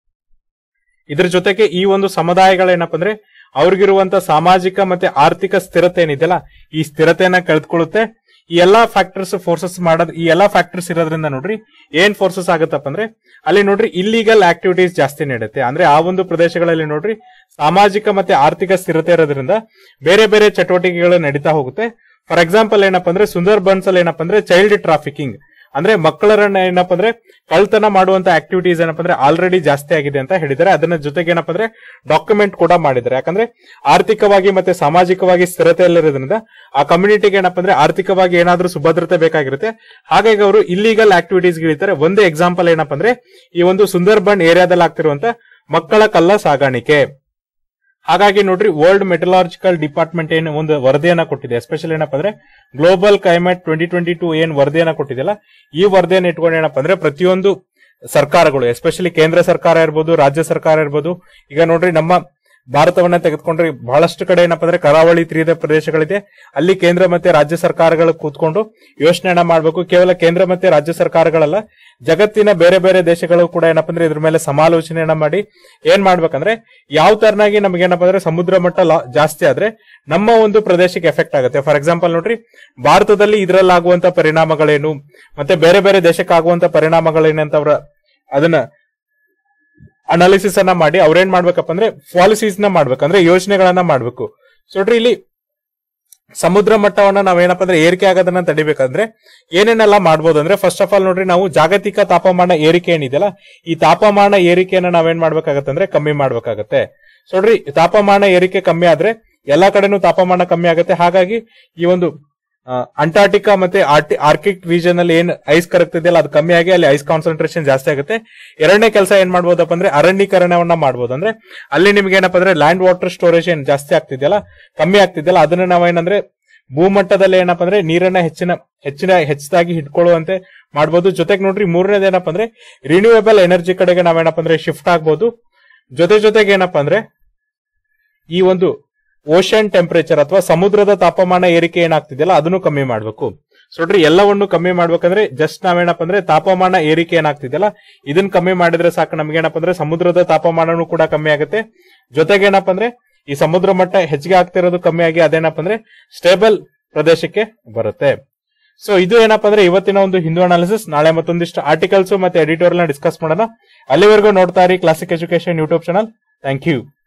ಇದ್ರ ಜೊತೆಗೆ ಈ ಒಂದು ಸಮುದಾಯಗಳೇನಪ್ಪ ಅಂದ್ರೆ ಅವ್ರಿಗಿರುವಂತ ಸಾಮಾಜಿಕ ಮತ್ತೆ ಆರ್ಥಿಕ ಸ್ಥಿರತೆ ಏನಿದೆಯಲ್ಲ ಈ ಸ್ಥಿರತೆಯನ್ನ ಕಳೆದುಕೊಳ್ಳುತ್ತೆ ಈ ಎಲ್ಲಾ ಫ್ಯಾಕ್ಟರ್ಸ್ ಫೋರ್ಸಸ್ ಮಾಡೋದ್ ಈ ಎಲ್ಲಾ ಫ್ಯಾಕ್ಟರ್ಸ್ ಇರೋದ್ರಿಂದ ನೋಡ್ರಿ ಏನ್ ಫೋರ್ಸಸ್ ಆಗುತ್ತಪ್ಪ ಅಂದ್ರೆ ಅಲ್ಲಿ ನೋಡ್ರಿ ಇಲ್ಲಿಗಲ್ ಆಕ್ಟಿವಿಟೀಸ್ ಜಾಸ್ತಿ ನಡೆಯುತ್ತೆ ಅಂದ್ರೆ ಆ ಒಂದು ಪ್ರದೇಶಗಳಲ್ಲಿ ನೋಡ್ರಿ ಸಾಮಾಜಿಕ ಮತ್ತೆ ಆರ್ಥಿಕ ಸ್ಥಿರತೆ ಇರೋದ್ರಿಂದ ಬೇರೆ ಬೇರೆ ಚಟುವಟಿಕೆಗಳು ನಡೀತಾ ಹೋಗುತ್ತೆ ಫಾರ್ ಎಕ್ಸಾಂಪಲ್ ಏನಪ್ಪ ಅಂದ್ರೆ ಸುಂದರ್ ಬನ್ಸ್ ಅಲ್ಲಿ ಏನಪ್ಪ ಅಂದ್ರೆ ಚೈಲ್ಡ್ ಟ್ರಾಫಿಕಿಂಗ್ ಅಂದ್ರೆ ಮಕ್ಕಳನ್ನ ಏನಪ್ಪ ಅಂದ್ರೆ ಕಳ್ತನ ಮಾಡುವಂತ ಆಕ್ಟಿವಿಟೀಸ್ ಏನಪ್ಪ ಅಂದ್ರೆ ಆಲ್ರೆಡಿ ಜಾಸ್ತಿ ಆಗಿದೆ ಅಂತ ಹೇಳಿದ್ದಾರೆ ಅದನ್ನ ಜೊತೆಗೆ ಏನಪ್ಪ ಅಂದ್ರೆ ಡಾಕ್ಯುಮೆಂಟ್ ಕೂಡ ಮಾಡಿದ್ದಾರೆ ಯಾಕಂದ್ರೆ ಆರ್ಥಿಕವಾಗಿ ಮತ್ತೆ ಸಾಮಾಜಿಕವಾಗಿ ಸ್ಥಿರತೆ ಇರೋದ್ರಿಂದ ಆ ಕಮ್ಯುನಿಟಿಗೆ ಏನಪ್ಪ ಅಂದ್ರೆ ಆರ್ಥಿಕವಾಗಿ ಏನಾದ್ರೂ ಸುಭದ್ರತೆ ಬೇಕಾಗಿರುತ್ತೆ ಹಾಗಾಗಿ ಅವರು ಇಲ್ಲಿಗಲ್ ಆಕ್ಟಿವಿಟೀಸ್ ಇಳಿತಾರೆ ಒಂದೇ ಎಕ್ಸಾಂಪಲ್ ಏನಪ್ಪ ಅಂದ್ರೆ ಈ ಒಂದು ಸುಂದರ್ಬನ್ ಏರಿಯಾದಲ್ಲಿ ಆಗ್ತಿರುವಂತ ಮಕ್ಕಳ ಕಲ್ಲ ಸಾಗಾಣಿಕೆ ಹಾಗಾಗಿ ನೋಡ್ರಿ ವರ್ಲ್ಡ್ ಮೆಟಲಾಜಿಕಲ್ ಡಿಪಾರ್ಟ್ಮೆಂಟ್ ಏನು ಒಂದು ವರದಿಯನ್ನ ಕೊಟ್ಟಿದೆ ಎಸ್ಪೆಷಲಿ ಏನಪ್ಪ ಅಂದ್ರೆ global climate twenty twenty two ಏನ್ ವರದಿಯನ್ನ ಕೊಟ್ಟಿದೆಯಲ್ಲ ಈ ವರದಿಯನ್ನು ಇಟ್ಕೊಂಡು ಏನಪ್ಪ ಅಂದ್ರೆ ಪ್ರತಿಯೊಂದು ಸರ್ಕಾರಗಳು ಎಸ್ಪೆಷಲಿ ಕೇಂದ್ರ ಸರ್ಕಾರ ಇರ್ಬೋದು ರಾಜ್ಯ ಸರ್ಕಾರ ಇರ್ಬೋದು ಈಗ ನೋಡ್ರಿ ನಮ್ಮ ಭಾರತವನ್ನ ತೆಗೆದುಕೊಂಡ್ರೆ ಬಹಳಷ್ಟು ಕಡೆ ಏನಪ್ಪ ಅಂದ್ರೆ ಕರಾವಳಿ ತೀರದ ಪ್ರದೇಶಗಳಿದೆ ಅಲ್ಲಿ ಕೇಂದ್ರ ಮತ್ತೆ ರಾಜ್ಯ ಸರ್ಕಾರಗಳು ಕೂತ್ಕೊಂಡು ಯೋಚನೆಯನ್ನ ಮಾಡಬೇಕು ಕೇವಲ ಕೇಂದ್ರ ಮತ್ತೆ ರಾಜ್ಯ ಸರ್ಕಾರಗಳಲ್ಲ ಜಗತ್ತಿನ ಬೇರೆ ಬೇರೆ ದೇಶಗಳು ಕೂಡ ಏನಪ್ಪ ಅಂದ್ರೆ ಇದ್ರ ಮೇಲೆ ಸಮಾಲೋಚನೆಯನ್ನ ಮಾಡಿ ಏನ್ ಮಾಡ್ಬೇಕಂದ್ರೆ ಯಾವ ತರನಾಗಿ ನಮ್ಗೆ ಏನಪ್ಪ ಅಂದ್ರೆ ಸಮುದ್ರ ಮಟ್ಟ ಲಾ- ಜಾಸ್ತಿ ಆದ್ರೆ ನಮ್ಮ ಒಂದು ಪ್ರದೇಶಕ್ಕೆ ಎಫೆಕ್ಟ್ ಆಗುತ್ತೆ ಫಾರ್ ಎಕ್ಸಾಂಪಲ್ ನೋಡ್ರಿ ಭಾರತದಲ್ಲಿ ಇದ್ರಲ್ಲಾಗುವಂತ ಪರಿಣಾಮಗಳೇನು ಮತ್ತೆ ಬೇರೆ ಬೇರೆ ದೇಶಕ್ಕೆ ಆಗುವಂತ ಪರಿಣಾಮಗಳೇನು ಅಂತ ಅವ್ರ ಅದನ್ನ ಅನಾಲಿಸಿಸ್ ಅನ್ನ ಮಾಡಿ ಅವ್ರೇನ್ ಮಾಡ್ಬೇಕಪ್ಪ ಅಂದ್ರೆ ಪಾಲಿಸೀಸ್ ನ ಮಾಡ್ಬೇಕು ಅಂದ್ರೆ ಯೋಜನೆಗಳನ್ನ ಮಾಡ್ಬೇಕು ಸೊ ನೋಡ್ರಿ ಇಲ್ಲಿ ಸಮುದ್ರ ಮಟ್ಟವನ್ನ ನಾವೇನಪ್ಪ ಅಂದ್ರೆ ಏರಿಕೆ ಆಗೋದನ್ನ ತಡಿಬೇಕಂದ್ರೆ ಏನೇನೆಲ್ಲ ಮಾಡ್ಬೋದು ಅಂದ್ರೆ ಫಸ್ಟ್ ಆಫ್ ಆಲ್ ನೋಡ್ರಿ ನಾವು ಜಾಗತಿಕ ತಾಪಮಾನ ಏರಿಕೆ ಏನಿದೆಯಲ್ಲ ಈ ತಾಪಮಾನ ಏರಿಕೆಯನ್ನ ನಾವೇನ್ ಮಾಡ್ಬೇಕಾಗತ್ತೆ ಅಂದ್ರೆ ಕಮ್ಮಿ ಮಾಡ್ಬೇಕಾಗತ್ತೆ ಸೊ ನೋಡ್ರಿ ತಾಪಮಾನ ಏರಿಕೆ ಕಮ್ಮಿ ಆದ್ರೆ ಎಲ್ಲಾ ಕಡೆನೂ ತಾಪಮಾನ ಕಮ್ಮಿ ಆಗುತ್ತೆ ಹಾಗಾಗಿ ಈ ಒಂದು ಆ, ಅಂಟಾರ್ಟಿಕಾ ಮತ್ತೆ ಆರ್ಟಿ ಆರ್ಕಿಕ್ ರೀಜನ್ ಅಲ್ಲಿ ಏನ್ ಐಸ್ ಕರಗ್ತಿದೆಯಲ್ಲ ಅದು ಕಮ್ಮಿ ಆಗಿ ಅಲ್ಲಿ ಐಸ್ ಕಾನ್ಸಂಟ್ರೇಷನ್ ಜಾಸ್ತಿ ಆಗುತ್ತೆ ಎರಡನೇ ಕೆಲಸ ಏನ್ ಮಾಡ್ಬೋದಪ್ಪ ಅಂದ್ರೆ ಅರಣ್ಯೀಕರಣವನ್ನ ಮಾಡ್ಬೋದು ಅಂದ್ರೆ ಅಲ್ಲಿ ನಿಮ್ಗೆ ಏನಪ್ಪ ಅಂದ್ರೆ ಲ್ಯಾಂಡ್ ವಾಟರ್ ಸ್ಟೋರೇಜ್ ಏನ್ ಜಾಸ್ತಿ ಆಗ್ತಿದೆಯಲ್ಲ ಕಮ್ಮಿ ಆಗ್ತಿದೆಯಲ್ಲ ಅದನ್ನ ನಾವೇನಂದ್ರೆ ಭೂಮಟ್ಟದಲ್ಲಿ ಏನಪ್ಪ ಅಂದ್ರೆ ನೀರನ್ನ ಹೆಚ್ಚಿನ ಹೆಚ್ಚಿನ ಹೆಚ್ಚಾಗಿ ಹಿಡ್ಕೊಳ್ಳುವಂತೆ ಮಾಡ್ಬೋದು ಜೊತೆಗೆ ನೋಡ್ರಿ ಮೂರನೇದು ಏನಪ್ಪ ಅಂದ್ರೆ ರಿನ್ಯೂವೇಬಲ್ ಎನರ್ಜಿ ಕಡೆಗೆ ನಾವೇನಪ್ಪ ಅಂದ್ರೆ ಶಿಫ್ಟ್ ಆಗ್ಬೋದು ಜೊತೆ ಜೊತೆಗೆ ಏನಪ್ಪ ಅಂದ್ರೆ ಈ ಒಂದು ಓಷನ್ ಟೆಂಪರೇಚರ್ ಅಥವಾ ಸಮುದ್ರದ ತಾಪಮಾನ ಏರಿಕೆ ಏನಾಗ್ತಿದೆಯಲ್ಲ ಅದನ್ನು ಕಮ್ಮಿ ಮಾಡಬೇಕು ಸೊ ನೋಡ್ರಿ ಎಲ್ಲವನ್ನು ಕಮ್ಮಿ ಮಾಡ್ಬೇಕಂದ್ರೆ ಜಸ್ಟ್ ನಾವೇನಪ್ಪ ಅಂದ್ರೆ ತಾಪಮಾನ ಏರಿಕೆ ಏನಾಗ್ತಿದೆಯಲ್ಲ ಇದನ್ನ ಕಮ್ಮಿ ಮಾಡಿದ್ರೆ ಸಾಕು ನಮ್ಗೆ ಏನಪ್ಪ ಅಂದ್ರೆ ಸಮುದ್ರದ ತಾಪಮಾನನೂ ಕೂಡ ಕಮ್ಮಿ ಆಗುತ್ತೆ ಜೊತೆಗೆ ಏನಪ್ಪ ಅಂದ್ರೆ ಈ ಸಮುದ್ರ ಮಟ್ಟ ಹೆಚ್ಚಿಗೆ ಆಗ್ತಿರೋದು ಕಮ್ಮಿ ಆಗಿ ಅದೇನಪ್ಪ ಅಂದ್ರೆ ಸ್ಟೇಬಲ್ ಪ್ರದೇಶಕ್ಕೆ ಬರುತ್ತೆ ಸೊ ಇದು ಏನಪ್ಪ ಅಂದ್ರೆ ಇವತ್ತಿನ ಒಂದು ಹಿಂದೂ ಅನಾಲಿಸಿಸ್ ನಾಳೆ ಮತ್ತೊಂದಿಷ್ಟು ಆರ್ಟಿಕಲ್ಸ್ ಮತ್ತೆ ಎಡಿಟೋರಿಯಲ್ ನ ಡಿಸ್ಕಸ್ ಮಾಡೋಣ ಅಲ್ಲಿವರೆಗೂ ನೋಡ್ತಾ ಇರಿ classic education YouTube channel thank you